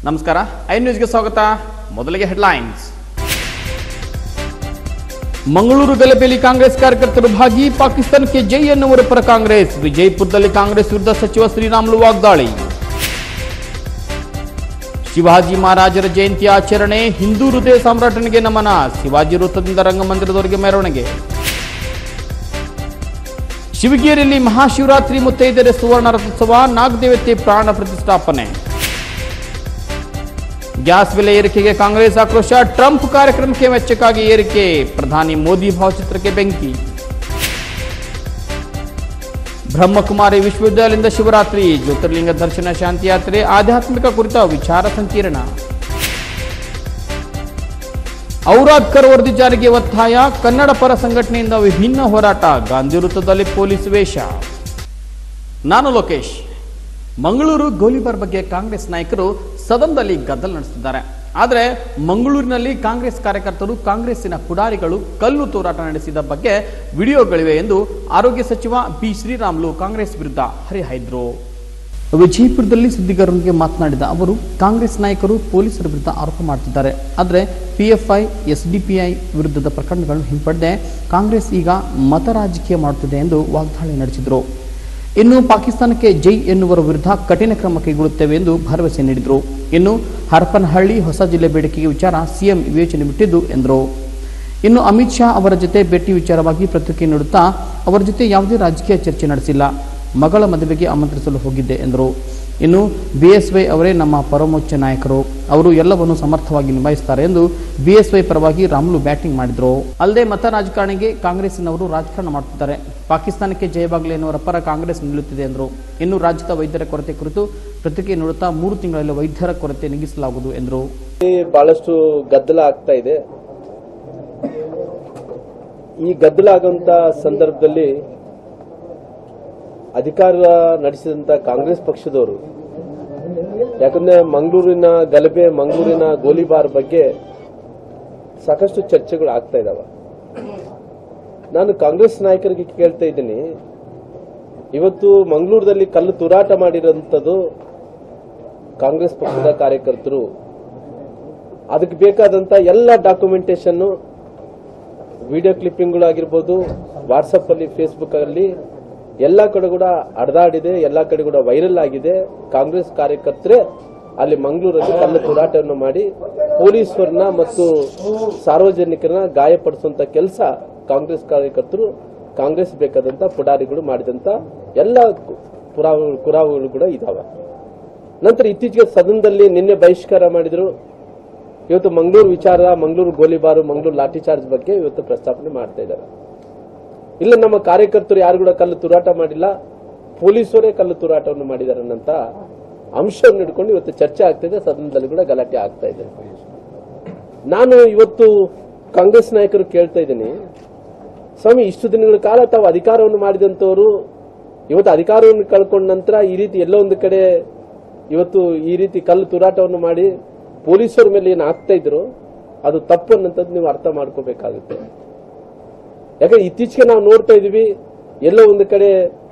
ನಮಸ್ಕಾರ ಐ ನ್ಯೂಸ್ಗೆ ಸ್ವಾಗತ ಮೊದಲಿಗೆ ಹೆಡ್ಲೈನ್ಸ್ ಮಂಗಳೂರು ಗಲಭೆಯಲ್ಲಿ ಕಾಂಗ್ರೆಸ್ ಕಾರ್ಯಕರ್ತರು ಭಾಗಿ ಪಾಕಿಸ್ತಾನಕ್ಕೆ ಜೈ ಎನ್ನುವರ ಪರ ಕಾಂಗ್ರೆಸ್ ವಿಜಯಪುರದಲ್ಲಿ ಕಾಂಗ್ರೆಸ್ ವಿರುದ್ಧ ಸಚಿವ ಶ್ರೀರಾಮುಲು ವಾಗ್ದಾಳಿ ಶಿವಾಜಿ ಮಹಾರಾಜರ ಜಯಂತಿ ಆಚರಣೆ ಹಿಂದೂ ಹೃದಯ ಸಾಮ್ರಾಟನಿಗೆ ನಮನ ಶಿವಾಜಿ ವೃತ್ತದಿಂದ ರಂಗಮಂದಿರದವರೆಗೆ ಮೆರವಣಿಗೆ ಶಿವಗಿರಿಯಲ್ಲಿ ಮಹಾಶಿವರಾತ್ರಿ ಮುತ್ತೈದೆರೆ ಸುವರ್ಣ ರಥೋತ್ಸವ ನಾಗದೇವತೆ ಪ್ರಾಣ ಪ್ರತಿಷ್ಠಾಪನೆ ಗ್ಯಾಸ್ ಬೆಲೆ ಏರಿಕೆಗೆ ಕಾಂಗ್ರೆಸ್ ಆಕ್ರೋಶ ಟ್ರಂಪ್ ಕಾರ್ಯಕ್ರಮಕ್ಕೆ ವೆಚ್ಚಕ್ಕಾಗಿ ಏರಿಕೆ ಪ್ರಧಾನಿ ಮೋದಿ ಭಾವಚಿತ್ರಕ್ಕೆ ಬೆಂಕಿ ಬ್ರಹ್ಮಕುಮಾರಿ ವಿಶ್ವವಿದ್ಯಾಲಯದಿಂದ ಶಿವರಾತ್ರಿ ಜ್ಯೋತಿರ್ಲಿಂಗ ದರ್ಶನ ಶಾಂತಿ ಯಾತ್ರೆ ಆಧ್ಯಾತ್ಮಿಕ ಕುರಿತ ವಿಚಾರ ಸಂಕಿರಣ ಔರಾದ್ಕರ್ ವರದಿ ಜಾರಿಗೆ ಒತ್ತಾಯ ಕನ್ನಡ ಪರ ಸಂಘಟನೆಯಿಂದ ವಿಭಿನ್ನ ಹೋರಾಟ ಗಾಂಧಿ ವೃತ್ತದಲ್ಲಿ ಪೊಲೀಸ್ ವೇಷ ನಾನು ಲೋಕೇಶ್ ಮಂಗಳೂರು ಗೋಲಿಬಾರ್ ಬಗ್ಗೆ ಕಾಂಗ್ರೆಸ್ ನಾಯಕರು ಸದನದಲ್ಲಿ ಗದ್ದಲ ನಡೆಸುತ್ತಿದ್ದಾರೆ ಆದರೆ ಮಂಗಳೂರಿನಲ್ಲಿ ಕಾಂಗ್ರೆಸ್ ಕಾರ್ಯಕರ್ತರು ಕಾಂಗ್ರೆಸ್ಸಿನ ಪುಡಾರಿಗಳು ಕಲ್ಲು ತೂರಾಟ ನಡೆಸಿದ ಬಗ್ಗೆ ವಿಡಿಯೋಗಳಿವೆ ಎಂದು ಆರೋಗ್ಯ ಸಚಿವ ಬಿ ಶ್ರೀರಾಮುಲು ಕಾಂಗ್ರೆಸ್ ವಿರುದ್ಧ ಹರಿಹಾಯ್ದರು ವಿಜಯಪುರದಲ್ಲಿ ಸುದ್ದಿಗಾರರೊಂದಿಗೆ ಮಾತನಾಡಿದ ಅವರು ಕಾಂಗ್ರೆಸ್ ನಾಯಕರು ಪೊಲೀಸರ ವಿರುದ್ಧ ಆರೋಪ ಮಾಡ್ತಿದ್ದಾರೆ ಆದರೆ ಪಿಎಫ್ಐ ಎಸ್ಡಿಪಿಐ ವಿರುದ್ಧದ ಪ್ರಕರಣಗಳನ್ನು ಹಿಂಪಡೆದೆ ಕಾಂಗ್ರೆಸ್ ಈಗ ಮತ ರಾಜಕೀಯ ಮಾಡುತ್ತಿದೆ ಎಂದು ವಾಗ್ದಾಳಿ ನಡೆಸಿದರು ಇನ್ನು ಪಾಕಿಸ್ತಾನಕ್ಕೆ ಜೈ ಎನ್ನುವರ ವಿರುದ್ಧ ಕಠಿಣ ಕ್ರಮ ಕೈಗೊಳ್ಳುತ್ತೇವೆ ಎಂದು ಭರವಸೆ ನೀಡಿದರು ಇನ್ನು ಹರಪನಹಳ್ಳಿ ಹೊಸ ಜಿಲ್ಲೆ ಬೇಡಿಕೆಗೆ ವಿಚಾರ ಸಿಎಂ ವಿವೇಚನೆ ಬಿಟ್ಟಿದ್ದು ಎಂದರು ಇನ್ನು ಅಮಿತ್ ಶಾ ಅವರ ಜೊತೆ ಭೇಟಿ ವಿಚಾರವಾಗಿ ಪ್ರತಿಕ್ರಿಯೆ ನೀಡುತ್ತಾ ಅವರ ಜೊತೆ ಯಾವುದೇ ರಾಜಕೀಯ ಚರ್ಚೆ ನಡೆಸಿಲ್ಲ ಮಗಳ ಮದುವೆಗೆ ಆಮಂತ್ರಿಸಲು ಹೋಗಿದ್ದೆ ಎಂದರು ಇನ್ನು ಬಿಎಸ್ವೈ ಅವರೇ ನಮ್ಮ ಪರಮೋಚ್ಚ ನಾಯಕರು ಅವರು ಎಲ್ಲವನ್ನು ಸಮರ್ಥವಾಗಿ ನಿಭಾಯಿಸುತ್ತಾರೆ ಎಂದು ಬಿಎಸ್ವೈ ಪರವಾಗಿ ರಾಮುಲು ಬ್ಯಾಟಿಂಗ್ ಮಾಡಿದರು ಅಲ್ಲದೆ ಮತ ರಾಜಕಾರಣಿಗೆ ಕಾಂಗ್ರೆಸ್ಸಿನವರು ರಾಜಕಾರಣ ಮಾಡುತ್ತಿದ್ದಾರೆ ಪಾಕಿಸ್ತಾನಕ್ಕೆ ಜಯವಾಗಲಿ ಎನ್ನುವರ ಪರ ಕಾಂಗ್ರೆಸ್ ನಿಲ್ಲುತ್ತಿದೆ ಎಂದರು ಇನ್ನು ರಾಜ್ಯದ ವೈದ್ಯರ ಕೊರತೆ ಕುರಿತು ಪ್ರತಿಕ್ರಿಯೆ ನೀಡುತ್ತಾ ಮೂರು ತಿಂಗಳಲ್ಲಿ ವೈದ್ಯರ ಕೊರತೆ ನೀಗಿಸಲಾಗುವುದು ಎಂದರು ಇಲ್ಲಿ ಬಹಳಷ್ಟು ಗದ್ದಲ ಆಗ್ತಾ ಇದೆ ಈ ಗದ್ದಲ ಆಗುವಂತ ಸಂದರ್ಭದಲ್ಲಿ ಅಧಿಕಾರ ನಡೆಸಿದಂತ ಕಾಂಗ್ರೆಸ್ ಪಕ್ಷದವರು ಯಾಕಂದ್ರೆ ಮಂಗಳೂರಿನ ಗಲಭೆ ಮಂಗಳೂರಿನ ಗೋಲಿಬಾರ್ ಬಗ್ಗೆ ಸಾಕಷ್ಟು ಚರ್ಚೆಗಳು ಆಗ್ತಾ ಇದಾವೆ ನಾನು ಕಾಂಗ್ರೆಸ್ ನಾಯಕರಿಗೆ ಕೇಳ್ತಾ ಇದ್ದೀನಿ ಇವತ್ತು ಮಂಗಳೂರದಲ್ಲಿ ಕಲ್ಲು ತೂರಾಟ ಮಾಡಿರೋಂಥದ್ದು ಕಾಂಗ್ರೆಸ್ ಪಕ್ಷದ ಕಾರ್ಯಕರ್ತರು ಅದಕ್ಕೆ ಬೇಕಾದಂತ ಎಲ್ಲ ಡಾಕ್ಯುಮೆಂಟೇಶನ್ ವಿಡಿಯೋ ಕ್ಲಿಪ್ಪಿಂಗ್ಗಳಾಗಿರ್ಬೋದು ವಾಟ್ಸಪ್ ಅಲ್ಲಿ ಫೇಸ್ಬುಕ್ ಅಲ್ಲಿ ಎಲ್ಲ ಕಡೆ ಕೂಡ ಅಡ್ದಾಡಿದೆ ಎಲ್ಲ ಕಡೆ ಕೂಡ ವೈರಲ್ ಆಗಿದೆ ಕಾಂಗ್ರೆಸ್ ಕಾರ್ಯಕರ್ತರೇ ಅಲ್ಲಿ ಮಂಗಳೂರಲ್ಲಿ ಕಲ್ಲು ಹೋರಾಟವನ್ನು ಮಾಡಿ ಪೊಲೀಸರನ್ನ ಮತ್ತು ಸಾರ್ವಜನಿಕರನ್ನ ಗಾಯಪಡಿಸುವಂತ ಕೆಲಸ ಕಾಂಗ್ರೆಸ್ ಕಾರ್ಯಕರ್ತರು ಕಾಂಗ್ರೆಸ್ ಬೇಕಾದಂತ ಪುಡಾರಿಗಳು ಮಾಡಿದಂತ ಎಲ್ಲ ಪುರಾವೆಗಳು ಪುರಾವೆಗಳು ಕೂಡ ಇದಾವೆ ನಂತರ ಇತ್ತೀಚೆಗೆ ಸದನದಲ್ಲಿ ನಿನ್ನೆ ಬಹಿಷ್ಕಾರ ಮಾಡಿದ್ರು ಇವತ್ತು ಮಂಗಳೂರು ವಿಚಾರ ಮಂಗಳೂರು ಗೋಲಿಬಾರು ಮಂಗಳೂರು ಲಾಠಿ ಚಾರ್ಜ್ ಬಗ್ಗೆ ಇವತ್ತು ಪ್ರಸ್ತಾಪನೆ ಮಾಡ್ತಾ ಇದ್ದಾರೆ ಇಲ್ಲ ನಮ್ಮ ಕಾರ್ಯಕರ್ತರು ಯಾರು ಕೂಡ ಕಲ್ಲು ತೂರಾಟ ಮಾಡಿಲ್ಲ ಪೊಲೀಸರೇ ಕಲ್ಲು ತೂರಾಟವನ್ನು ಮಾಡಿದ್ದಾರೆ ಅನ್ನಂತ ಅಂಶವನ್ನು ಹಿಡ್ಕೊಂಡು ಇವತ್ತು ಚರ್ಚೆ ಆಗ್ತಾ ಇದೆ ಸದನದಲ್ಲಿ ಕೂಡ ಗಲಾಟೆ ಆಗ್ತಾ ಇದೆ ನಾನು ಇವತ್ತು ಕಾಂಗ್ರೆಸ್ ನಾಯಕರು ಕೇಳ್ತಾ ಇದ್ದೀನಿ ಸ್ವಾಮಿ ಇಷ್ಟು ದಿನಗಳ ಕಾಲ ತಾವು ಅಧಿಕಾರವನ್ನು ಮಾಡಿದಂತವರು ಇವತ್ತು ಅಧಿಕಾರವನ್ನು ಕಳ್ಕೊಂಡ ನಂತರ ಈ ರೀತಿ ಎಲ್ಲೋ ಒಂದು ಕಡೆ ಇವತ್ತು ಈ ರೀತಿ ಕಲ್ಲು ತೂರಾಟವನ್ನು ಮಾಡಿ ಪೊಲೀಸರ ಮೇಲೆ ಏನು ಆಗ್ತಾ ಇದ್ರು ಅದು ತಪ್ಪು ಅನ್ನೋಂಥದ್ದು ನೀವು ಅರ್ಥ ಮಾಡ್ಕೋಬೇಕಾಗುತ್ತೆ ಯಾಕಂದ್ರೆ ಇತ್ತೀಚೆಗೆ ನಾವು ನೋಡ್ತಾ ಇದೀವಿ ಎಲ್ಲೋ ಒಂದು ಕಡೆ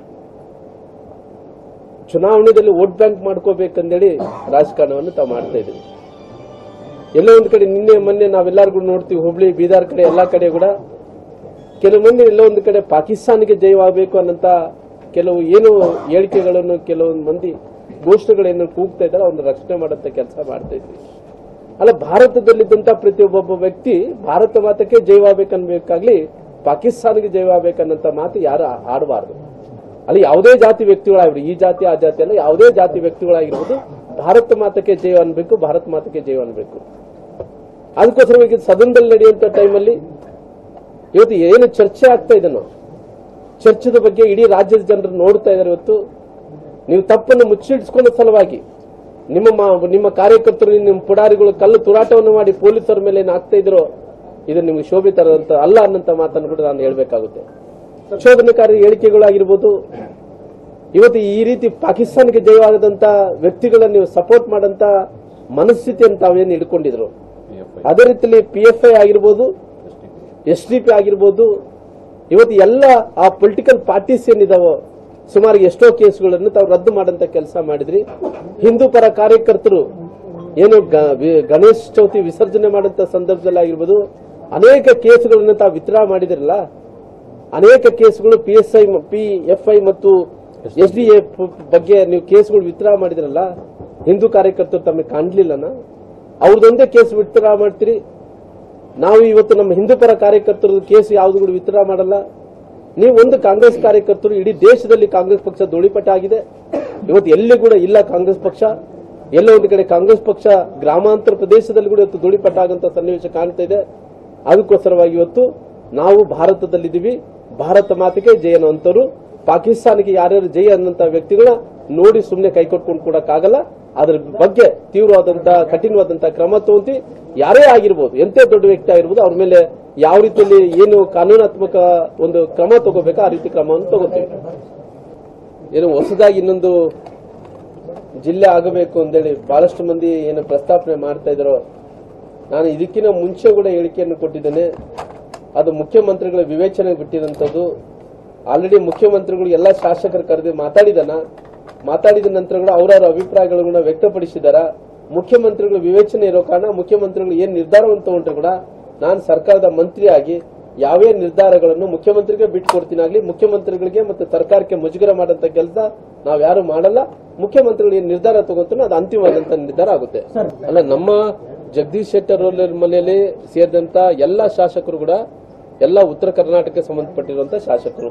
ಚುನಾವಣೆಯಲ್ಲಿ ವೋಟ್ ಬ್ಯಾಂಕ್ ಮಾಡ್ಕೋಬೇಕಂದೇಳಿ ರಾಜಕಾರಣವನ್ನು ತಾವು ಮಾಡ್ತಾ ಇದ್ದೀವಿ ಎಲ್ಲೋ ಒಂದು ಕಡೆ ನಿನ್ನೆ ಮೊನ್ನೆ ನಾವೆಲ್ಲರೂ ಕೂಡ ನೋಡ್ತೀವಿ ಹುಬ್ಳಿ ಬೀದರ್ ಕಡೆ ಎಲ್ಲಾ ಕಡೆ ಕೂಡ ಕೆಲವು ಮಂದಿ ಎಲ್ಲೋ ಒಂದು ಕಡೆ ಪಾಕಿಸ್ತಾನಿಗೆ ಜಯವಾಗಬೇಕು ಅನ್ನಂತ ಕೆಲವು ಏನು ಹೇಳಿಕೆಗಳನ್ನು ಕೆಲವೊಂದು ಮಂದಿ ಘೋಷಣೆಗಳೇನು ಕೂಗ್ತಾ ಇದ್ದಾರೆ ಅವ್ರನ್ನ ರಕ್ಷಣೆ ಮಾಡಂತ ಕೆಲಸ ಮಾಡ್ತಾ ಇದ್ವಿ ಅಲ್ಲ ಭಾರತದಲ್ಲಿದ್ದಂತ ಪ್ರತಿಯೊಬ್ಬೊಬ್ಬ ವ್ಯಕ್ತಿ ಭಾರತ ಮಾತಕ್ಕೆ ಜಯವಾಗಬೇಕನ್ಬೇಕಾಗ್ಲಿ ಪಾಕಿಸ್ತಾನಿಗೆ ಜಯವಾಗಬೇಕನ್ನಂತ ಮಾತು ಯಾರು ಆಡಬಾರ್ದು ಅಲ್ಲಿ ಯಾವುದೇ ಜಾತಿ ವ್ಯಕ್ತಿಗಳಾಗಿರ್ಬೋದು ಈ ಜಾತಿ ಆ ಜಾತಿ ಅಲ್ಲ ಯಾವುದೇ ಜಾತಿ ವ್ಯಕ್ತಿಗಳಾಗಿರ್ಬೋದು ಭಾರತ ಮಾತಕ್ಕೆ ಜಯ ಅನ್ಬೇಕು ಭಾರತ ಮಾತಕ್ಕೆ ಜಯ ಅನ್ಬೇಕು ಅದಕ್ಕೋಸ್ಕರವಾಗಿ ಸದನದಲ್ಲಿ ನಡೆಯುವಂತ ಟೈಮಲ್ಲಿ ಇವತ್ತು ಏನು ಚರ್ಚೆ ಆಗ್ತಾ ಇದೆ ನಾವು ಚರ್ಚದ ಬಗ್ಗೆ ಇಡೀ ರಾಜ್ಯದ ಜನರು ನೋಡ್ತಾ ಇದ್ದಾರೆ ಇವತ್ತು ನೀವು ತಪ್ಪನ್ನು ಮುಚ್ಚಿಡಿಸ್ಕೊಳ್ಳೋ ಸಲುವಾಗಿ ನಿಮ್ಮ ಮ- ನಿಮ್ಮ ಕಾರ್ಯಕರ್ತರು ನಿಮ್ಮ ಪುಡಾರಿಗಳು ಕಲ್ಲು ತೂರಾಟವನ್ನು ಮಾಡಿ ಪೊಲೀಸರ ಮೇಲೆ ಏನು ಆಗ್ತಾ ಇದ್ರೋ ಇದು ನಿಮಗೆ ಶೋಭೆ ತರದಂತ ಅಲ್ಲ ಅನ್ನಂತ ಮಾತನ್ನು ಕೂಡ ನಾನು ಹೇಳ್ಬೇಕಾಗುತ್ತೆ ಸಂಶೋಧನಕಾರಿ ಹೇಳಿಕೆಗಳಾಗಿರ್ಬೋದು ಇವತ್ತು ಈ ರೀತಿ ಪಾಕಿಸ್ತಾನಕ್ಕೆ ಜಯವಾಗದಂತ ವ್ಯಕ್ತಿಗಳನ್ನ ನೀವು ಸಪೋರ್ಟ್ ಮಾಡಂತ ಮನಸ್ಥಿತಿಯನ್ನು ತಾವೇನು ಹಿಡ್ಕೊಂಡಿದ್ರು ಅದೇ ರೀತಿಯಲ್ಲಿ ಪಿ ಎಫ್ ಐ ಆಗಿರ್ಬೋದು ಎಸ್ ಡಿ ಪಿ ಆಗಿರ್ಬೋದು ಇವತ್ತು ಎಲ್ಲ ಆ ಪೊಲಿಟಿಕಲ್ ಪಾರ್ಟೀಸ್ ಏನಿದಾವೋ ಸುಮಾರು ಎಷ್ಟೋ ಕೇಸ್ಗಳನ್ನು ತಾವು ರದ್ದು ಮಾಡಂತ ಕೆಲಸ ಮಾಡಿದ್ರಿ ಹಿಂದೂ ಪರ ಕಾರ್ಯಕರ್ತರು ಏನು ಗ- ವಿ- ಗಣೇಶ ಚೌತಿ ವಿಸರ್ಜನೆ ಮಾಡಂತ ಸಂದರ್ಭದಲ್ಲಿ ಆಗಿರ್ಬೋದು ಅನೇಕ ಕೇಸುಗಳನ್ನ ತಾವು ವಿತ್ಡ್ರಾ ಮಾಡಿದಿರಲ್ಲ ಅನೇಕ ಕೇಸುಗಳು P S I P F I ಮತ್ತು ಎಸ್ ಡಿ ಎಫ್ ಬಗ್ಗೆ ನೀವು ಕೇಸ್ಗಳು ವಿತ್ಡ್ರಾ ಮಾಡಿದ್ರಲ್ಲ ಹಿಂದೂ ಕಾರ್ಯಕರ್ತರು ತಮಗೆ ಕಾಣ್ಲಿಲ್ಲನ ಅವ್ರದೊಂದೇ ಕೇಸ್ ವಿತ್ಡ್ರಾ ಮಾಡ್ತೀರಿ ನಾವು ಇವತ್ತು ನಮ್ಮ ಹಿಂದೂ ಪರ ಕಾರ್ಯಕರ್ತರದ ಕೇಸ್ ಯಾವ್ದು ಕೂಡ ವಿತ್ಡ್ರಾ ಮಾಡಲ್ಲ ನೀವು ಒಂದು ಕಾಂಗ್ರೆಸ್ ಕಾರ್ಯಕರ್ತರು ಇಡೀ ದೇಶದಲ್ಲಿ ಕಾಂಗ್ರೆಸ್ ಪಕ್ಷ ಧೂಳಿಪಟ ಆಗಿದೆ ಇವತ್ತು ಎಲ್ಲಿ ಕೂಡ ಇಲ್ಲ ಕಾಂಗ್ರೆಸ್ ಪಕ್ಷ ಎಲ್ಲ ಒಂದು ಕಡೆ ಕಾಂಗ್ರೆಸ್ ಪಕ್ಷ ಗ್ರಾಮಾಂತರ ಪ್ರದೇಶದಲ್ಲಿ ಕೂಡ ಇವತ್ತು ಧೂಳಿಪಟ ಆಗಂತ ಸನ್ನಿವೇಶ ಕಾಣ್ತಾ ಇದೆ ಅದಕ್ಕೋಸ್ಕರವಾಗಿ ಇವತ್ತು ನಾವು ಭಾರತದಲ್ಲಿದ್ದೀವಿ ಭಾರತ ಮಾತಿಗೆ ಜಯ ಅನ್ನುವಂಥವ್ರು ಪಾಕಿಸ್ತಾನಕ್ಕೆ ಯಾರ್ಯಾರು ಜಯ ಅನ್ನಂತ ವ್ಯಕ್ತಿಗಳ ನೋಡಿ ಸುಮ್ಮನೆ ಕೈ ಕೊಟ್ಕೊಂಡು ಕೊಡಕ್ಕಾಗಲ್ಲ ಅದ್ರ ಬಗ್ಗೆ ತೀವ್ರವಾದಂತ ಕಠಿಣವಾದಂತ ಕ್ರಮ ತಗೊಂತಿ ಯಾರೇ ಆಗಿರ್ಬೋದು ಎಂತೆ ದೊಡ್ಡ ವ್ಯಕ್ತಿ ಆಗಿರ್ಬೋದು ಅವ್ರ ಮೇಲೆ ಯಾವ ರೀತಿಯಲ್ಲಿ ಏನು ಕಾನೂನಾತ್ಮಕ ಒಂದು ಕ್ರಮ ತಗೋಬೇಕು ಆ ರೀತಿ ಕ್ರಮವನ್ನು ತಗೋತೀವಿ ಏನು ಹೊಸದಾಗಿ ಇನ್ನೊಂದು ಜಿಲ್ಲೆ ಆಗಬೇಕು ಅಂತೇಳಿ ಬಹಳಷ್ಟು ಮಂದಿ ಏನು ಪ್ರಸ್ತಾಪನೆ ಮಾಡ್ತಾ ಇದ್ರು ನಾನು ಇದಕ್ಕಿಂತ ಮುಂಚೆ ಕೂಡ ಹೇಳಿಕೆಯನ್ನು ಕೊಟ್ಟಿದ್ದೇನೆ ಅದು ಮುಖ್ಯಮಂತ್ರಿಗಳ ವಿವೇಚನೆಗೆ ಬಿಟ್ಟಿರುವಂತದ್ದು ಆಲ್ರೆಡಿ ಮುಖ್ಯಮಂತ್ರಿಗಳು ಎಲ್ಲ ಶಾಸಕರು ಕರೆದು ಮಾತಾಡಿದನ ಮಾತಾಡಿದ ನಂತರ ಕೂಡ ಅವರವರ ಅಭಿಪ್ರಾಯಗಳನ್ನು ವ್ಯಕ್ತಪಡಿಸಿದಾರ ಮುಖ್ಯಮಂತ್ರಿಗಳ ವಿವೇಚನೆ ಇರೋ ಕಾರಣ ಮುಖ್ಯಮಂತ್ರಿಗಳು ಏನ್ ನಿರ್ಧಾರವನ್ನು ತಗೊಂಡ್ರು ಕೂಡ ನಾನು ಸರ್ಕಾರದ ಮಂತ್ರಿಯಾಗಿ ಯಾವೇ ನಿರ್ಧಾರಗಳನ್ನು ಮುಖ್ಯಮಂತ್ರಿಗೆ ಬಿಟ್ಕೊಡ್ತೀನಾಗ್ಲಿ ಮುಖ್ಯಮಂತ್ರಿಗಳಿಗೆ ಮತ್ತು ಸರ್ಕಾರಕ್ಕೆ ಮುಜುಗರ ಮಾಡಂತ ಕೆಲಸ ನಾವ್ ಯಾರು ಮಾಡಲ್ಲ ಮುಖ್ಯಮಂತ್ರಿಗಳು ಏನ್ ನಿರ್ಧಾರ ತಗೋತಾನೋ ಅದು ಅಂತಿಮವಾದಂತ ನಿರ್ಧಾರ ಆಗುತ್ತೆ ಅಲ್ಲ ನಮ್ಮ ಜಗದೀಶ್ ಶೆಟ್ಟರ್ ಅವ್ರ ಮನೆಯಲ್ಲಿ ಸೇರಿದಂತ ಎಲ್ಲ ಶಾಸಕರು ಕೂಡ ಎಲ್ಲ ಉತ್ತರ ಕರ್ನಾಟಕಕ್ಕೆ ಸಂಬಂಧಪಟ್ಟಿರುವಂತ ಶಾಸಕರು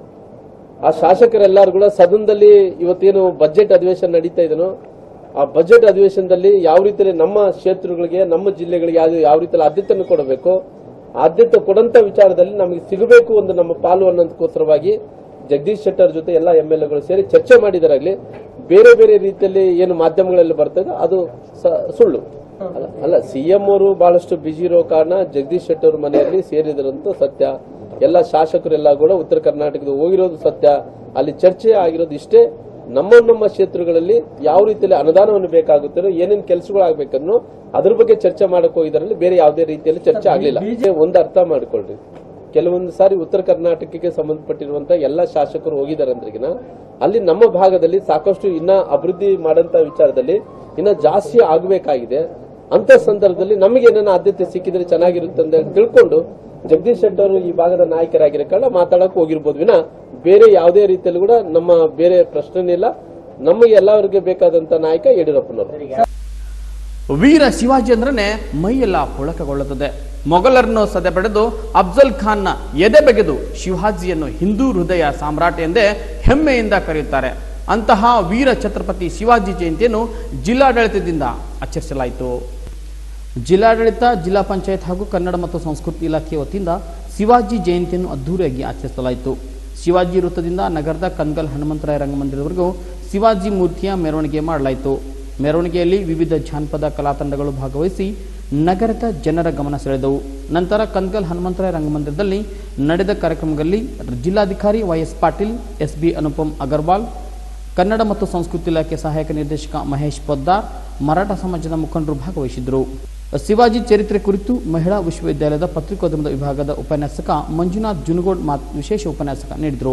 ಆ ಶಾಸಕರೆಲ್ಲರೂ ಕೂಡ ಸದನದಲ್ಲಿ ಇವತ್ತೇನು ಬಜೆಟ್ ಅಧಿವೇಶನ ನಡೀತಾ ಇದೆನೋ ಆ ಬಜೆಟ್ ಅಧಿವೇಶನದಲ್ಲಿ ಯಾವ ರೀತಿಯಲ್ಲಿ ನಮ್ಮ ಕ್ಷೇತ್ರಗಳಿಗೆ ನಮ್ಮ ಜಿಲ್ಲೆಗಳಿಗೆ ಯಾವ- ಯಾವ ರೀತಿಯಲ್ಲಿ ಆದ್ಯತೆಯನ್ನು ಕೊಡಬೇಕು ಆದ್ಯತೆ ಕೊಡಂತ ವಿಚಾರದಲ್ಲಿ ನಮಗೆ ಸಿಗಬೇಕು ಒಂದು ನಮ್ಮ ಪಾಲು ಅನ್ನೋದಕ್ಕೋಸ್ಕರವಾಗಿ ಜಗದೀಶ್ ಶೆಟ್ಟರ್ ಜೊತೆ ಎಲ್ಲ ಎಂ ಎಲ್ ಎಗಳು ಸೇರಿ ಚರ್ಚೆ ಮಾಡಿದರಾಗ್ಲಿ ಬೇರೆ ಬೇರೆ ರೀತಿಯಲ್ಲಿ ಏನು ಮಾಧ್ಯಮಗಳಲ್ಲಿ ಬರ್ತದೆ ಅದು ಸ- ಸುಳ್ಳು ಅಲ್ಲ ಅಲ್ಲ ಸಿಎಂ ಅವರು ಬಹಳಷ್ಟು ಬಿಜಿ ಇರೋ ಕಾರಣ ಜಗದೀಶ್ ಶೆಟ್ಟರ್ ಮನೆಯಲ್ಲಿ ಸೇರಿದ್ರಂತೂ ಸತ್ಯ ಎಲ್ಲ ಶಾಸಕರೆಲ್ಲ ಕೂಡ ಉತ್ತರ ಕರ್ನಾಟಕದ ಹೋಗಿರೋದು ಸತ್ಯ ಅಲ್ಲಿ ಚರ್ಚೆ ಆಗಿರೋದು ಇಷ್ಟೇ ನಮ್ಮ ನಮ್ಮ ಕ್ಷೇತ್ರಗಳಲ್ಲಿ ಯಾವ ರೀತಿಯಲ್ಲಿ ಅನುದಾನವನ್ನು ಬೇಕಾಗುತ್ತೋ ಏನೇನು ಕೆಲಸಗಳು ಆಗ್ಬೇಕನ್ನೋ ಅದ್ರ ಬಗ್ಗೆ ಚರ್ಚೆ ಮಾಡಕ್ ಹೋಗಿದ್ರಲ್ಲಿ ಬೇರೆ ಯಾವುದೇ ರೀತಿಯಲ್ಲಿ ಚರ್ಚೆ ಆಗ್ಲಿಲ್ಲ ಒಂದು ಅರ್ಥ ಮಾಡ್ಕೊಳ್ರಿ ಕೆಲವೊಂದು ಸಾರಿ ಉತ್ತರ ಕರ್ನಾಟಕಕ್ಕೆ ಸಂಬಂಧಪಟ್ಟಿರುವಂತಹ ಎಲ್ಲ ಶಾಸಕರು ಹೋಗಿದ್ದಾರೆ ಅಂದ್ರಿಗಿನ ಅಲ್ಲಿ ನಮ್ಮ ಭಾಗದಲ್ಲಿ ಸಾಕಷ್ಟು ಇನ್ನ ಅಭಿವೃದ್ಧಿ ಮಾಡಂತ ವಿಚಾರದಲ್ಲಿ ಇನ್ನ ಜಾಸ್ತಿ ಆಗಬೇಕಾಗಿದೆ ಅಂತ ಸಂದರ್ಭದಲ್ಲಿ ನಮಗೆ ಏನನ್ನ ಆದ್ಯತೆ ಸಿಕ್ಕಿದ್ರೆ ಚೆನ್ನಾಗಿರುತ್ತೆ ಅಂತ ತಿಳ್ಕೊಂಡು ಜಗದೀಶ್ ಶೆಟ್ಟರ್ ಅವರು ಈ ಭಾಗದ ನಾಯಕರಾಗಿರೋ ಕಾರಣ ಮಾತಾಡಕ್ ಹೋಗಿರ್ಬೋದು ವಿನ ಬೇರೆ ಯಾವುದೇ ರೀತಿಯಲ್ಲಿ ಕೂಡ ನಮ್ಮ ಬೇರೆ ಪ್ರಶ್ನೆನೇ ಇಲ್ಲ ನಮಗೆ ಎಲ್ಲರಿಗೆ ಬೇಕಾದಂತ ನಾಯಕ ಯಡಿಯೂರಪ್ಪನವರು ವೀರ ಶಿವಾಜಿ ಅಂದ್ರನೆ ಮೈಯೆಲ್ಲ ಪುಳಕಗೊಳ್ಳುತ್ತದೆ ಮೊಘಲರನ್ನು ಸದೆಬಡೆದು ಅಫ್ಜಲ್ ಖಾನ್ನ ಎದೆ ಬಗೆದು ಶಿವಾಜಿಯನ್ನು ಹಿಂದೂ ಹೃದಯ ಸಾಮ್ರಾಟ ಎಂದೇ ಹೆಮ್ಮೆಯಿಂದ ಕರೆಯುತ್ತಾರೆ ಅಂತಹ ವೀರ ಛತ್ರಪತಿ ಶಿವಾಜಿ ಜಯಂತಿಯನ್ನು ಜಿಲ್ಲಾಡಳಿತದಿಂದ ಆಚರಿಸಲಾಯಿತು ಜಿಲ್ಲಾಡಳಿತ ಜಿಲ್ಲಾ ಪಂಚಾಯತ್ ಹಾಗೂ ಕನ್ನಡ ಮತ್ತು ಸಂಸ್ಕೃತಿ ಇಲಾಖೆ ವತಿಯಿಂದ ಶಿವಾಜಿ ಜಯಂತಿಯನ್ನು ಅದ್ದೂರಿಯಾಗಿ ಆಚರಿಸಲಾಯಿತು ಶಿವಾಜಿ ವೃತ್ತದಿಂದ ನಗರದ ಕನ್ಗಲ್ ಹನುಮಂತರಾಯ ರಂಗಮಂದಿರದವರೆಗೂ ಶಿವಾಜಿ ಮೂರ್ತಿಯ ಮೆರವಣಿಗೆ ಮಾಡಲಾಯಿತು ಮೆರವಣಿಗೆಯಲ್ಲಿ ವಿವಿಧ ಜಾನಪದ ಕಲಾ ತಂಡಗಳು ಭಾಗವಹಿಸಿ ನಗರದ ಜನರ ಗಮನ ಸೆಳೆದವು ನಂತರ ಕನ್ಗಲ್ ಹನುಮಂತರಾಯ ರಂಗಮಂದಿರದಲ್ಲಿ ನಡೆದ ಕಾರ್ಯಕ್ರಮದಲ್ಲಿ ಜಿಲ್ಲಾಧಿಕಾರಿ ವೈಎಸ್ ಪಾಟೀಲ್ ಎಸ್ಬಿ ಅನುಪಮ್ ಅಗರ್ವಾಲ್ ಕನ್ನಡ ಮತ್ತು ಸಂಸ್ಕೃತಿ ಇಲಾಖೆ ಸಹಾಯಕ ನಿರ್ದೇಶಕ ಮಹೇಶ್ ಪೊದ್ದಾರ್ ಮರಾಠ ಸಮಾಜದ ಮುಖಂಡರು ಭಾಗವಹಿಸಿದ್ದರು ಶಿವಾಜಿ ಚರಿತ್ರೆ ಕುರಿತು ಮಹಿಳಾ ವಿಶ್ವವಿದ್ಯಾಲಯದ ಪತ್ರಿಕೋದ್ಯಮದ ವಿಭಾಗದ ಉಪನ್ಯಾಸಕ ಮಂಜುನಾಥ್ ಜುನುಗೋಡ್ ಮಾತ್ ವಿಶೇಷ ಉಪನ್ಯಾಸಕ ನೀಡಿದರು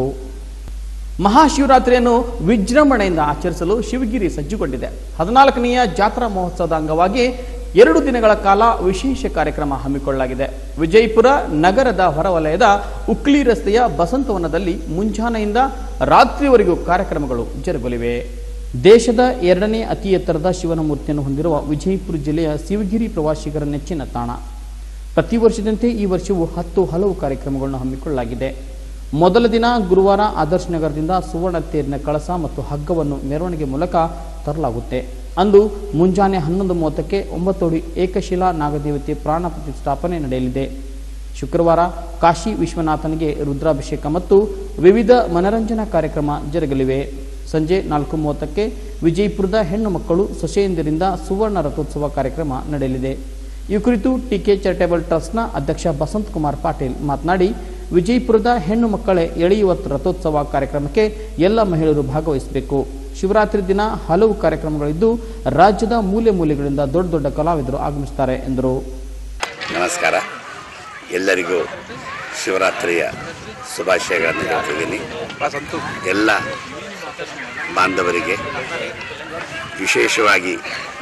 ಮಹಾಶಿವರಾತ್ರಿಯನ್ನು ವಿಜೃಂಭಣೆಯಿಂದ ಆಚರಿಸಲು ಶಿವಗಿರಿ ಸಜ್ಜುಗೊಂಡಿದೆ ಹದಿನಾಲ್ಕನೆಯ ಜಾತ್ರಾ ಮಹೋತ್ಸವದ ಅಂಗವಾಗಿ ಎರಡು ದಿನಗಳ ಕಾಲ ವಿಶೇಷ ಕಾರ್ಯಕ್ರಮ ಹಮ್ಮಿಕೊಳ್ಳಲಾಗಿದೆ ವಿಜಯಪುರ ನಗರದ ಹೊರವಲಯದ ಉಕ್ಲಿ ರಸ್ತೆಯ ಬಸಂತವನದಲ್ಲಿ ಮುಂಜಾನೆಯಿಂದ ರಾತ್ರಿವರೆಗೂ ಕಾರ್ಯಕ್ರಮಗಳು ಜರುಗಲಿವೆ ದೇಶದ ಎರಡನೇ ಅತಿ ಎತ್ತರದ ಶಿವನ ಮೂರ್ತಿಯನ್ನು ಹೊಂದಿರುವ ವಿಜಯಪುರ ಜಿಲ್ಲೆಯ ಶಿವಗಿರಿ ಪ್ರವಾಸಿಗರ ನೆಚ್ಚಿನ ತಾಣ ಪ್ರತಿ ವರ್ಷದಂತೆ ಈ ವರ್ಷವೂ ಹತ್ತು ಹಲವು ಕಾರ್ಯಕ್ರಮಗಳನ್ನು ಹಮ್ಮಿಕೊಳ್ಳಲಾಗಿದೆ ಮೊದಲ ದಿನ ಗುರುವಾರ ಆದರ್ಶ್ ನಗರದಿಂದ ಸುವರ್ಣ ತೇರಿನ ಕಳಸ ಮತ್ತು ಹಗ್ಗವನ್ನು ಮೆರವಣಿಗೆ ಮೂಲಕ ತರಲಾಗುತ್ತೆ ಅಂದು ಮುಂಜಾನೆ ಹನ್ನೊಂದು ಮೂವತ್ತಕ್ಕೆ ಒಂಬತ್ತೋಡಿ ಏಕಶಿಲಾ ನಾಗದೇವತೆ ಪ್ರಾಣ ಪ್ರತಿಷ್ಠಾಪನೆ ನಡೆಯಲಿದೆ ಶುಕ್ರವಾರ ಕಾಶಿ ವಿಶ್ವನಾಥನಿಗೆ ರುದ್ರಾಭಿಷೇಕ ಮತ್ತು ವಿವಿಧ ಮನರಂಜನಾ ಕಾರ್ಯಕ್ರಮ ಜರುಗಲಿವೆ ಸಂಜೆ ನಾಲ್ಕು ಮೂವತ್ತಕ್ಕೆ ವಿಜಯಪುರದ ಹೆಣ್ಣು ಮಕ್ಕಳು ಸೊಸೆಯಂದಿರಿಂದ ಸುವರ್ಣ ರಥೋತ್ಸವ ಕಾರ್ಯಕ್ರಮ ನಡೆಯಲಿದೆ ಈ ಕುರಿತು ಟಿಕೆ ಚಾರಿಟೇಬಲ್ ಟ್ರಸ್ಟ್ನ ಅಧ್ಯಕ್ಷ ಬಸಂತ್ ಕುಮಾರ್ ಪಾಟೀಲ್ ಮಾತನಾಡಿ ವಿಜಯಪುರದ ಹೆಣ್ಣು ಮಕ್ಕಳೇ ಎಳೆಯುವ ರಥೋತ್ಸವ ಕಾರ್ಯಕ್ರಮಕ್ಕೆ ಎಲ್ಲ ಮಹಿಳೆಯರು ಭಾಗವಹಿಸಬೇಕು ಶಿವರಾತ್ರಿ ದಿನ ಹಲವು ಕಾರ್ಯಕ್ರಮಗಳಿದ್ದು ರಾಜ್ಯದ ಮೂಲೆ ಮೂಲೆಗಳಿಂದ ದೊಡ್ಡ ದೊಡ್ಡ ಕಲಾವಿದರು ಆಗಮಿಸುತ್ತಾರೆ ಎಂದರು ನಮಸ್ಕಾರ ಎಲ್ಲರಿಗೂ ಶಿವರಾತ್ರಿಯ ಶುಭಾಶಯಗಳನ್ನು ಹೇಳ್ತಿದ್ದೀನಿ ಎಲ್ಲ ಬಾಂಧವರಿಗೆ ವಿಶೇಷವಾಗಿ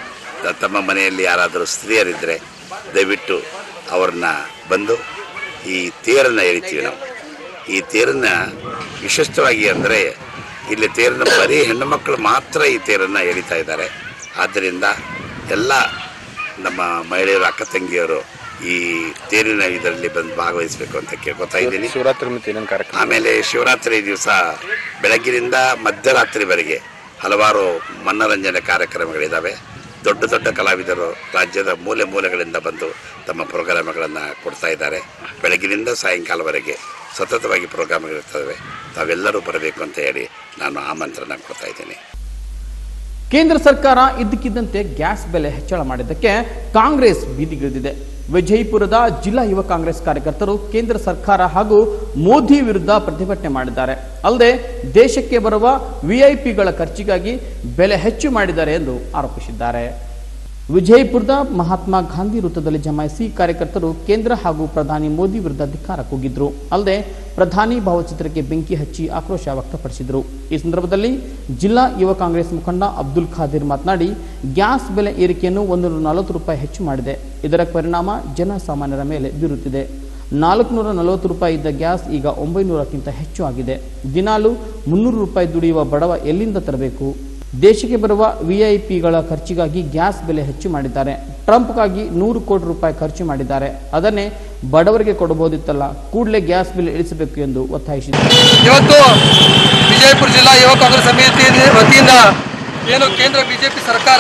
ತ- ತಮ್ಮ ಮನೆಯಲ್ಲಿ ಯಾರಾದರೂ ಸ್ತ್ರೀಯರಿದ್ದರೆ ದಯವಿಟ್ಟು ಅವ್ರನ್ನ ಬಂದು ಈ ತೇರನ್ನು ಎಳಿತೀವಿ ನಾವು ಈ ತೇರನ್ನು ವಿಶಿಷ್ಟವಾಗಿ ಅಂದರೆ ಇಲ್ಲಿ ತೇರನ್ನು ಬರೀ ಹೆಣ್ಣು ಮಕ್ಕಳು ಮಾತ್ರ ಈ ತೇರನ್ನು ಎಳಿತಾ ಇದ್ದಾರೆ ಆದ್ದರಿಂದ ಎಲ್ಲ ನಮ್ಮ ಮಹಿಳೆಯರು ಅಕ್ಕ ತಂಗಿಯರು ಈ ತೇರಿನ ಇದರಲ್ಲಿ ಬಂದು ಭಾಗವಹಿಸಬೇಕು ಅಂತ ಕೇಳ್ಕೊತಾ ಇದ್ದೀನಿ ಶಿವರಾತ್ರಿ ಮತ್ತು ಏನೇನು ಕಾರ್ಯಕ್ರಮ ಆಮೇಲೆ ಶಿವರಾತ್ರಿ ದಿವಸ ಬೆಳಗ್ಗಿನಿಂದ ಮಧ್ಯರಾತ್ರಿವರೆಗೆ ಹಲವಾರು ಮನೋರಂಜನೆ ಕಾರ್ಯಕ್ರಮಗಳಿದ್ದಾವೆ ದೊಡ್ಡ ದೊಡ್ಡ ಕಲಾವಿದರು ರಾಜ್ಯದ ಮೂಲೆ ಮೂಲೆಗಳಿಂದ ಬಂದು ತಮ್ಮ ಪ್ರೋಗ್ರಾಮ್ಗಳನ್ನು ಕೊಡ್ತಾ ಇದ್ದಾರೆ ಬೆಳಗಿನಿಂದ ಸಾಯಂಕಾಲವರೆಗೆ ಸತತವಾಗಿ ಪ್ರೋಗ್ರಾಮ್ಗಳಿರ್ತವೆ ತಾವೆಲ್ಲರೂ ಬರಬೇಕು ಅಂತ ಹೇಳಿ ನಾನು ಆಮಂತ್ರಣ ಕೊಡ್ತಾ ಇದ್ದೀನಿ ಕೇಂದ್ರ ಸರ್ಕಾರ ಇದ್ದಕ್ಕಿದ್ದಂತೆ ಗ್ಯಾಸ್ ಬೆಲೆ ಹೆಚ್ಚಳ ಮಾಡಿದ್ದಕ್ಕೆ ಕಾಂಗ್ರೆಸ್ ಬೀದಿಗಿಳಿದಿದೆ ವಿಜಯಪುರದ ಜಿಲ್ಲಾ ಯುವ ಕಾಂಗ್ರೆಸ್ ಕಾರ್ಯಕರ್ತರು ಕೇಂದ್ರ ಸರ್ಕಾರ ಹಾಗೂ ಮೋದಿ ವಿರುದ್ಧ ಪ್ರತಿಭಟನೆ ಮಾಡಿದ್ದಾರೆ ಅಲ್ಲದೆ ದೇಶಕ್ಕೆ ಬರುವ ವಿಐಪಿಗಳ ಖರ್ಚಿಗಾಗಿ ಬೆಲೆ ಹೆಚ್ಚು ಮಾಡಿದ್ದಾರೆ ಎಂದು ಆರೋಪಿಸಿದ್ದಾರೆ ವಿಜಯಪುರದ ಮಹಾತ್ಮ ಗಾಂಧಿ ವೃತ್ತದಲ್ಲಿ ಜಮಾಯಿಸಿ ಕಾರ್ಯಕರ್ತರು ಕೇಂದ್ರ ಹಾಗೂ ಪ್ರಧಾನಿ ಮೋದಿ ವಿರುದ್ಧ ಧಿಕ್ಕಾರ ಕೂಗಿದ್ರು ಅಲ್ಲದೆ ಪ್ರಧಾನಿ ಭಾವಚಿತ್ರಕ್ಕೆ ಬೆಂಕಿ ಹಚ್ಚಿ ಆಕ್ರೋಶ ವ್ಯಕ್ತಪಡಿಸಿದರು ಈ ಸಂದರ್ಭದಲ್ಲಿ ಜಿಲ್ಲಾ ಯುವ ಕಾಂಗ್ರೆಸ್ ಮುಖಂಡ ಅಬ್ದುಲ್ ಖಾದಿರ್ ಮಾತನಾಡಿ ಗ್ಯಾಸ್ ಬೆಲೆ ಏರಿಕೆಯನ್ನು ಒಂದು ನಲವತ್ತು ರೂಪಾಯಿ ಹೆಚ್ಚು ಮಾಡಿದೆ ಇದರ ಪರಿಣಾಮ ಜನಸಾಮಾನ್ಯರ ಮೇಲೆ ಬೀರುತ್ತಿದೆ ನಾಲ್ಕುನೂರ ನಲವತ್ತು ರೂಪಾಯಿ ಇದ್ದ ಗ್ಯಾಸ್ ಈಗ ಒಂಬೈನೂರಕ್ಕಿಂತ ಹೆಚ್ಚು ಆಗಿದೆ ದಿನಾಲು ಮುನ್ನೂರು ರೂಪಾಯಿ ದುಡಿಯುವ ಬಡವ ಎಲ್ಲಿಂದ ತರಬೇಕು ದೇಶಕ್ಕೆ ಬರುವ ವಿಐಪಿಗಳ ಖರ್ಚಿಗಾಗಿ ಗ್ಯಾಸ್ ಬೆಲೆ ಹೆಚ್ಚು ಮಾಡಿದ್ದಾರೆ ಟ್ರಂಪ್ಗಾಗಿ ನೂರು ಕೋಟಿ ರೂಪಾಯಿ ಖರ್ಚು ಮಾಡಿದ್ದಾರೆ ಅದನ್ನೇ ಬಡವರಿಗೆ ಕೊಡಬಹುದಿತ್ತಲ್ಲ ಕೂಡಲೇ ಗ್ಯಾಸ್ ಬೆಲೆ ಇಳಿಸಬೇಕು ಎಂದು ಒತ್ತಾಯಿಸಿದರು ಇವತ್ತು ವಿಜಯಪುರ ಜಿಲ್ಲಾ ಯುವ ಕಾಂಗ್ರೆಸ್ ಸಮಿತಿ ವತಿಯಿಂದ ಏನು ಕೇಂದ್ರ ಬಿಜೆಪಿ ಸರ್ಕಾರ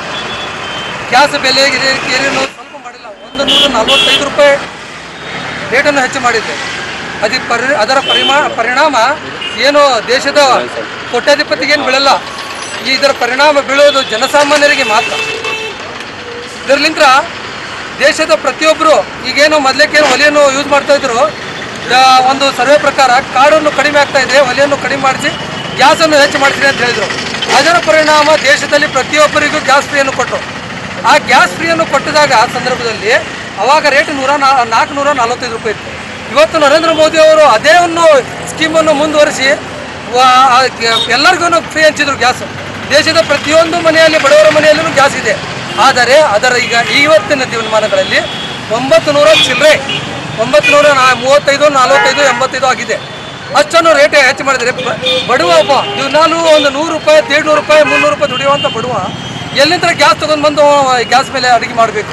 ಗ್ಯಾಸ್ ಬೆಲೆ ಏನೇನು ಸ್ವಲ್ಪ ಮಾಡಿಲ್ಲ ಒಂದು ನೂರ ನಲವತ್ತೈದು ರೂಪಾಯಿ ರೇಟನ್ನು ಹೆಚ್ಚು ಮಾಡಿದೆ ಅದಿ ಪರಿ ಅದರ ಪರಿಮಾ ಪರಿಣಾಮ ಏನು ದೇಶದ ಕೋಟ್ಯಾಧಿಪತಿಗೆ ಏನು ಬೀಳಲ್ಲ ಈ ಇದರ ಪರಿಣಾಮ ಬೀಳೋದು ಜನಸಾಮಾನ್ಯರಿಗೆ ಮಾತ್ರ ಇದರ್ಲಿಂತ್ರ ದೇಶದ ಪ್ರತಿಯೊಬ್ಬರು ಈಗೇನು ಮೊದಲೇಕೇನು ಒಲೆಯನ್ನು ಯೂಸ್ ಮಾಡ್ತಾ ಇದ್ರು ಆ, ಒಂದು ಸರ್ವೆ ಪ್ರಕಾರ ಕಾಡನ್ನು ಕಡಿಮೆ ಆಗ್ತಾ ಇದೆ ಒಲೆಯನ್ನು ಕಡಿಮೆ ಮಾಡಿಸಿ ಗ್ಯಾಸನ್ನು ಹೆಚ್ಚು ಮಾಡ್ತೀನಿ ಅಂತ ಹೇಳಿದರು ಅದರ ಪರಿಣಾಮ ದೇಶದಲ್ಲಿ ಪ್ರತಿಯೊಬ್ಬರಿಗೂ ಗ್ಯಾಸ್ ಫ್ರೀಯನ್ನು ಕೊಟ್ಟರು ಆ ಗ್ಯಾಸ್ ಫ್ರೀಯನ್ನು ಕೊಟ್ಟಿದಾಗ ಆ ಸಂದರ್ಭದಲ್ಲಿ ಅವಾಗ ರೇಟ್ ನೂರ ನಾ ನಾಲ್ಕುನೂರ ನಲವತ್ತೈದು ರೂಪಾಯಿ ಇತ್ತು ಇವತ್ತು ನರೇಂದ್ರ ಮೋದಿ ಅವರು ಅದೇ ಒಂದು ಸ್ಕೀಮನ್ನು ಮುಂದುವರಿಸಿ ವಾ- ಆ ಗ- ಎಲ್ಲರಿಗೂ ಫ್ರೀ ಹಂಚಿದ್ರು ಗ್ಯಾಸ್ ದೇಶದ ಪ್ರತಿಯೊಂದು ಮನೆಯಲ್ಲಿ ಬಡವರ ಮನೆಯಲ್ಲೂ ಗ್ಯಾಸ್ ಇದೆ ಆದರೆ ಅದರ ಈಗ ಇವತ್ತಿನ ದಿನಮಾನಗಳಲ್ಲಿ ಒಂಬತ್ತು ನೂರ ಚಿಲ್ಲರೆ ಒಂಬತ್ತು ನೂರ ನಾ ಮೂವತ್ತೈದು ನಲವತ್ತೈದು ಎಂಬತ್ತೈದು ಆಗಿದೆ ಅಷ್ಟನ್ನು ರೇಟ್ ಹೆಚ್ಚು ಮಾಡಿದರೆ ಬ- ಬಡವ ಒಬ್ಬ ದಿನಾಲು ಒಂದು ನೂರು ರೂಪಾಯಿ ದೇಡ್ನೂರು ರೂಪಾಯಿ ಮುನ್ನೂರು ರೂಪಾಯಿ ದುಡಿಯುವಂಥ ಬಡವ ಎಲ್ಲಿಂದ ಗ್ಯಾಸ್ ತೊಗೊಂಡು ಬಂದು ಗ್ಯಾಸ್ ಮೇಲೆ ಅಡುಗೆ ಮಾಡಬೇಕು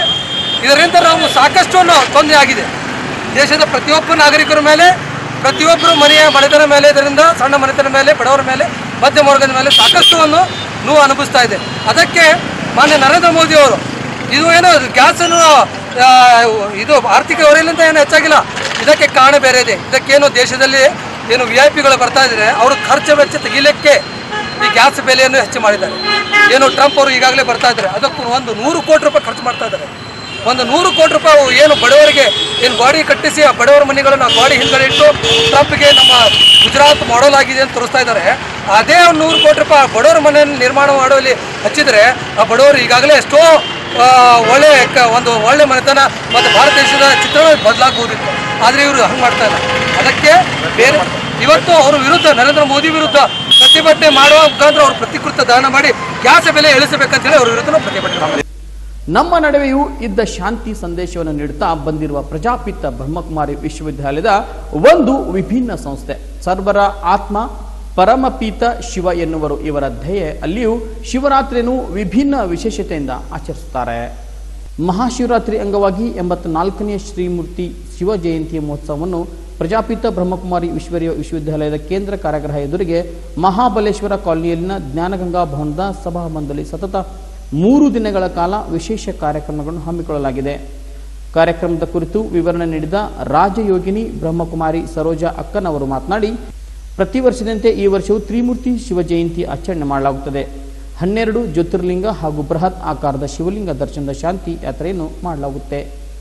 ಇದರಿಂದ ನಾವು ಸಾಕಷ್ಟು ತೊಂದರೆ ಆಗಿದೆ ದೇಶದ ಪ್ರತಿಯೊಬ್ಬ ನಾಗರಿಕರ ಮೇಲೆ ಪ್ರತಿಯೊಬ್ಬರು ಮನೆಯ ಮನೆತನ ಮೇಲೆ ಇದರಿಂದ ಸಣ್ಣ ಮನೆತನ ಮೇಲೆ ಬಡವರ ಮೇಲೆ ಮಧ್ಯಮ ವರ್ಗದ ಮೇಲೆ ಸಾಕಷ್ಟು ಒಂದು ನೋವು ಅನುಭವಿಸ್ತಾ ಇದೆ ಅದಕ್ಕೆ ಮಾನ್ಯ ನರೇಂದ್ರ ಮೋದಿ ಅವರು ಇದು ಏನು ಗ್ಯಾಸನ್ನು ಆ, ಇದು ಆರ್ಥಿಕ ಹೊರೆಯಲ್ಲಿಂದ ಏನು ಹೆಚ್ಚಾಗಿಲ್ಲ ಇದಕ್ಕೆ ಕಾರಣ ಬೇರೆ ಇದೆ ಇದಕ್ಕೇನು ದೇಶದಲ್ಲಿ ಏನು ವಿ ಐ ಪಿಗಳು ಬರ್ತಾ ಇದ್ದಾರೆ ಅವರು ಖರ್ಚು ವೆಚ್ಚ ತೆಗಿಲಿಕ್ಕೆ ಈ ಗ್ಯಾಸ್ ಬೆಲೆಯನ್ನು ಹೆಚ್ಚು ಮಾಡಿದ್ದಾರೆ ಏನು ಟ್ರಂಪ್ ಅವರು ಈಗಾಗಲೇ ಬರ್ತಾ ಇದ್ದಾರೆ ಅದಕ್ಕೂ ಒಂದು ನೂರು ಕೋಟಿ ರೂಪಾಯಿ ಖರ್ಚು ಮಾಡ್ತಾ ಇದ್ದಾರೆ ಒಂದು ನೂರು ಕೋಟಿ ರೂಪಾಯಿ ಏನು ಬಡವರಿಗೆ ಏನು ಗಾಡಿ ಕಟ್ಟಿಸಿ ಆ ಬಡವರ ಮನೆಗಳನ್ನು ಆ ಗಾಡಿ ಹಿಂದ್ಗಡೆ ಇಟ್ಟು ಟ್ರಂಪ್ಗೆ ನಮ್ಮ ಗುಜರಾತ್ ಮಾಡಲ್ ಆಗಿದೆ ಅಂತ ತೋರಿಸ್ತಾ ಇದ್ದಾರೆ ಅದೇ ಒಂದು ನೂರು ಕೋಟಿ ರೂಪಾಯಿ ಆ ಬಡವರ ಮನೆಯನ್ನು ನಿರ್ಮಾಣ ಮಾಡುವಲ್ಲಿ ಹಚ್ಚಿದರೆ ಆ ಬಡವರು ಈಗಾಗಲೇ ಎಷ್ಟೋ ಆ, ಒಳ್ಳೆ ಕ- ಒಂದು ಒಳ್ಳೆ ಮನೆತನ ಮತ್ತು ಭಾರತ ದೇಶದ ಚಿತ್ರಣ ಬದಲಾಗಬಹುದಿತ್ತು ಆದರೆ ಇವರು ಹಂಗೆ ಮಾಡ್ತಾ ಇಲ್ಲ ಅದಕ್ಕೆ ಬೇರೆ ಇವತ್ತು ಅವ್ರ ವಿರುದ್ಧ ನರೇಂದ್ರ ಮೋದಿ ವಿರುದ್ಧ ಪ್ರತಿಭಟನೆ ಮಾಡುವ ಮುಖಾಂತರ ಅವರು ಪ್ರತಿಕೃತ ದಾನ ಮಾಡಿ ಗ್ಯಾಸ್ ಬೆಲೆ ಇಳಿಸಬೇಕಂತೇಳಿ ಅವ್ರ ವಿರುದ್ಧ ನಾವು ಪ್ರತಿಭಟನೆ ಮಾಡ್ತೀವಿ. ನಮ್ಮ ನಡುವೆಯೂ ಇದ್ದ ಶಾಂತಿ ಸಂದೇಶವನ್ನು ನೀಡುತ್ತಾ ಬಂದಿರುವ ಪ್ರಜಾಪಿತ ಬ್ರಹ್ಮಕುಮಾರಿ ವಿಶ್ವವಿದ್ಯಾಲಯದ ಒಂದು ವಿಭಿನ್ನ ಸಂಸ್ಥೆ ಸರ್ವರ ಆತ್ಮ ಪರಮಪೀತ ಶಿವ ಎನ್ನುವರು ಇವರ ಧ್ಯೇಯ ಅಲ್ಲಿಯೂ ಶಿವರಾತ್ರಿಯನ್ನು ವಿಭಿನ್ನ ವಿಶೇಷತೆಯಿಂದ ಆಚರಿಸುತ್ತಾರೆ ಮಹಾಶಿವರಾತ್ರಿ ಅಂಗವಾಗಿ ಎಂಬತ್ನಾಲ್ಕನೆಯ ಶ್ರೀಮೂರ್ತಿ ಶಿವ ಜಯಂತಿ ಮಹೋತ್ಸವವನ್ನು ಪ್ರಜಾಪಿತ ಬ್ರಹ್ಮಕುಮಾರಿ ವಿಶ್ವರ್ಯ ವಿಶ್ವವಿದ್ಯಾಲಯದ ಕೇಂದ್ರ ಕಾರಾಗೃಹ ಎದುರಿಗೆ ಮಹಾಬಲೇಶ್ವರ ಕಾಲನಿಯಲ್ಲಿನ ಜ್ಞಾನಗಂಗಾ ಭವನದ ಸಭಾಭವನದಲ್ಲಿ ಸತತ ಮೂರು ದಿನಗಳ ಕಾಲ ವಿಶೇಷ ಕಾರ್ಯಕ್ರಮಗಳನ್ನು ಹಮ್ಮಿಕೊಳ್ಳಲಾಗಿದೆ ಕಾರ್ಯಕ್ರಮದ ಕುರಿತು ವಿವರಣೆ ನೀಡಿದ ರಾಜಯೋಗಿನಿ ಬ್ರಹ್ಮಕುಮಾರಿ ಸರೋಜಾ ಅಕ್ಕನವರು ಮಾತನಾಡಿ ಪ್ರತಿ ವರ್ಷದಂತೆ ಈ ವರ್ಷವೂ ತ್ರಿಮೂರ್ತಿ ಶಿವ ಜಯಂತಿ ಆಚರಣೆ ಮಾಡಲಾಗುತ್ತದೆ ಹನ್ನೆರಡು ಜ್ಯೋತಿರ್ಲಿಂಗ ಹಾಗೂ ಬೃಹತ್ ಆಕಾರದ ಶಿವಲಿಂಗ ದರ್ಶನದ ಶಾಂತಿ ಯಾತ್ರೆಯನ್ನು ಮಾಡಲಾಗುತ್ತೆ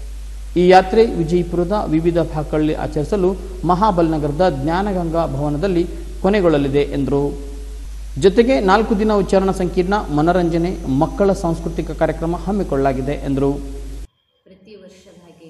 ಈ ಯಾತ್ರೆ ವಿಜಯಪುರದ ವಿವಿಧ ಭಾಗಗಳಲ್ಲಿ ಆಚರಿಸಲು ಮಹಾಬಲ್ನಗರದ ಜ್ಞಾನಗಂಗಾ ಭವನದಲ್ಲಿ ಕೊನೆಗೊಳ್ಳಲಿದೆ ಎಂದರು ಜೊತೆಗೆ ನಾಲ್ಕು ದಿನ ಉಚ್ಚಾರಣ ಸಂಕೀರ್ಣ ಮನರಂಜನೆ ಮಕ್ಕಳ ಸಾಂಸ್ಕೃತಿಕ ಕಾರ್ಯಕ್ರಮ ಹಮ್ಮಿಕೊಳ್ಳಲಾಗಿದೆ ಎಂದರು ಪ್ರತಿ ವರ್ಷದ ಹಾಗೆ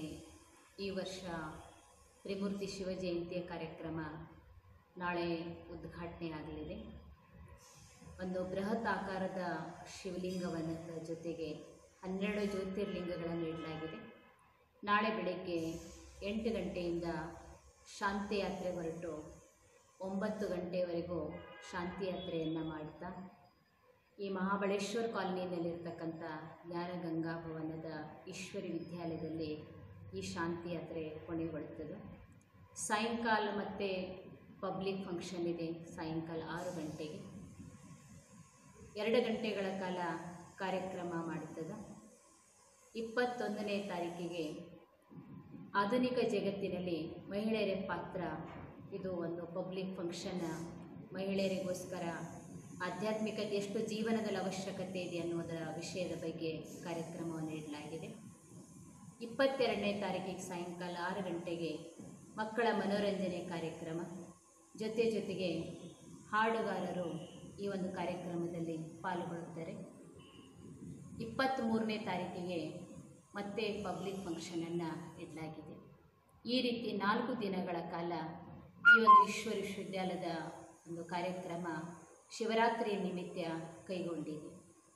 ಈ ವರ್ಷ ತ್ರಿಮೂರ್ತಿ ಶಿವ ಜಯಂತಿಯ ಕಾರ್ಯಕ್ರಮ ನಾಳೆ ಉದ್ಘಾಟನೆ ಆಗಲಿದೆ ಒಂದು ಬೃಹತ್ ಆಕಾರದ ಶಿವಲಿಂಗವನ್ನ ಜೊತೆಗೆ ಹನ್ನೆರಡು ಜ್ಯೋತಿರ್ಲಿಂಗಗಳನ್ನು ಇಡಲಾಗಿದೆ ನಾಳೆ ಬೆಳಗ್ಗೆ ಎಂಟು ಗಂಟೆಯಿಂದ ಶಾಂತಿ ಯಾತ್ರೆ ಹೊರಟು ಒಂಬತ್ತು ಗಂಟೆವರೆಗೂ ಶಾಂತಿ ಯಾತ್ರೆಯನ್ನು ಮಾಡ್ತಾ ಈ ಮಹಾಬಳೇಶ್ವರ ಕಾಲನಿಯಲ್ಲಿರ್ತಕ್ಕಂಥ ಜ್ಞಾನಗಂಗಾ ಭವನದ ಈಶ್ವರಿ ವಿದ್ಯಾಲಯದಲ್ಲಿ ಈ ಶಾಂತಿ ಯಾತ್ರೆ ಕೊನೆಗೊಳ್ಳುತ್ತದೆ ಸಾಯಂಕಾಲ ಮತ್ತೆ ಪಬ್ಲಿಕ್ ಫಂಕ್ಷನ್ ಇದೆ ಸಾಯಂಕಾಲ ಆರು ಗಂಟೆಗೆ ಎರಡು ಗಂಟೆಗಳ ಕಾಲ ಕಾರ್ಯಕ್ರಮ ಮಾಡುತ್ತದೆ ಇಪ್ಪತ್ತೊಂದನೇ ತಾರೀಕಿಗೆ ಆಧುನಿಕ ಜಗತ್ತಿನಲ್ಲಿ ಮಹಿಳೆಯರ ಪಾತ್ರ ಇದು ಒಂದು ಪಬ್ಲಿಕ್ ಫಂಕ್ಷನ್ ಮಹಿಳೆಯರಿಗೋಸ್ಕರ ಆಧ್ಯಾತ್ಮಿಕತೆ ಎಷ್ಟು ಜೀವನದಲ್ಲಿ ಅವಶ್ಯಕತೆ ಇದೆ ಅನ್ನೋದರ ವಿಷಯದ ಬಗ್ಗೆ ಕಾರ್ಯಕ್ರಮವನ್ನು ನೀಡಲಾಗಿದೆ ಇಪ್ಪತ್ತೆರಡನೇ ತಾರೀಕಿಗೆ ಸಾಯಂಕಾಲ ಆರು ಗಂಟೆಗೆ ಮಕ್ಕಳ ಮನೋರಂಜನೆ ಕಾರ್ಯಕ್ರಮ ಜೊತೆ ಜೊತೆಗೆ ಹಾಡುಗಾರರು ಈ ಒಂದು ಕಾರ್ಯಕ್ರಮದಲ್ಲಿ ಪಾಲ್ಗೊಳ್ಳುತ್ತಾರೆ ಇಪ್ಪತ್ತ್ಮೂರನೇ ತಾರೀಕಿಗೆ ಮತ್ತೆ ಪಬ್ಲಿಕ್ ಫಂಕ್ಷನನ್ನು ಇಡಲಾಗಿದೆ ಈ ರೀತಿ ನಾಲ್ಕು ದಿನಗಳ ಕಾಲ ಈ ಒಂದು ವಿಶ್ವ ವಿಶ್ವವಿದ್ಯಾಲಯದ ಒಂದು ಕಾರ್ಯಕ್ರಮ ಶಿವರಾತ್ರಿಯ ನಿಮಿತ್ತ ಕೈಗೊಂಡಿದೆ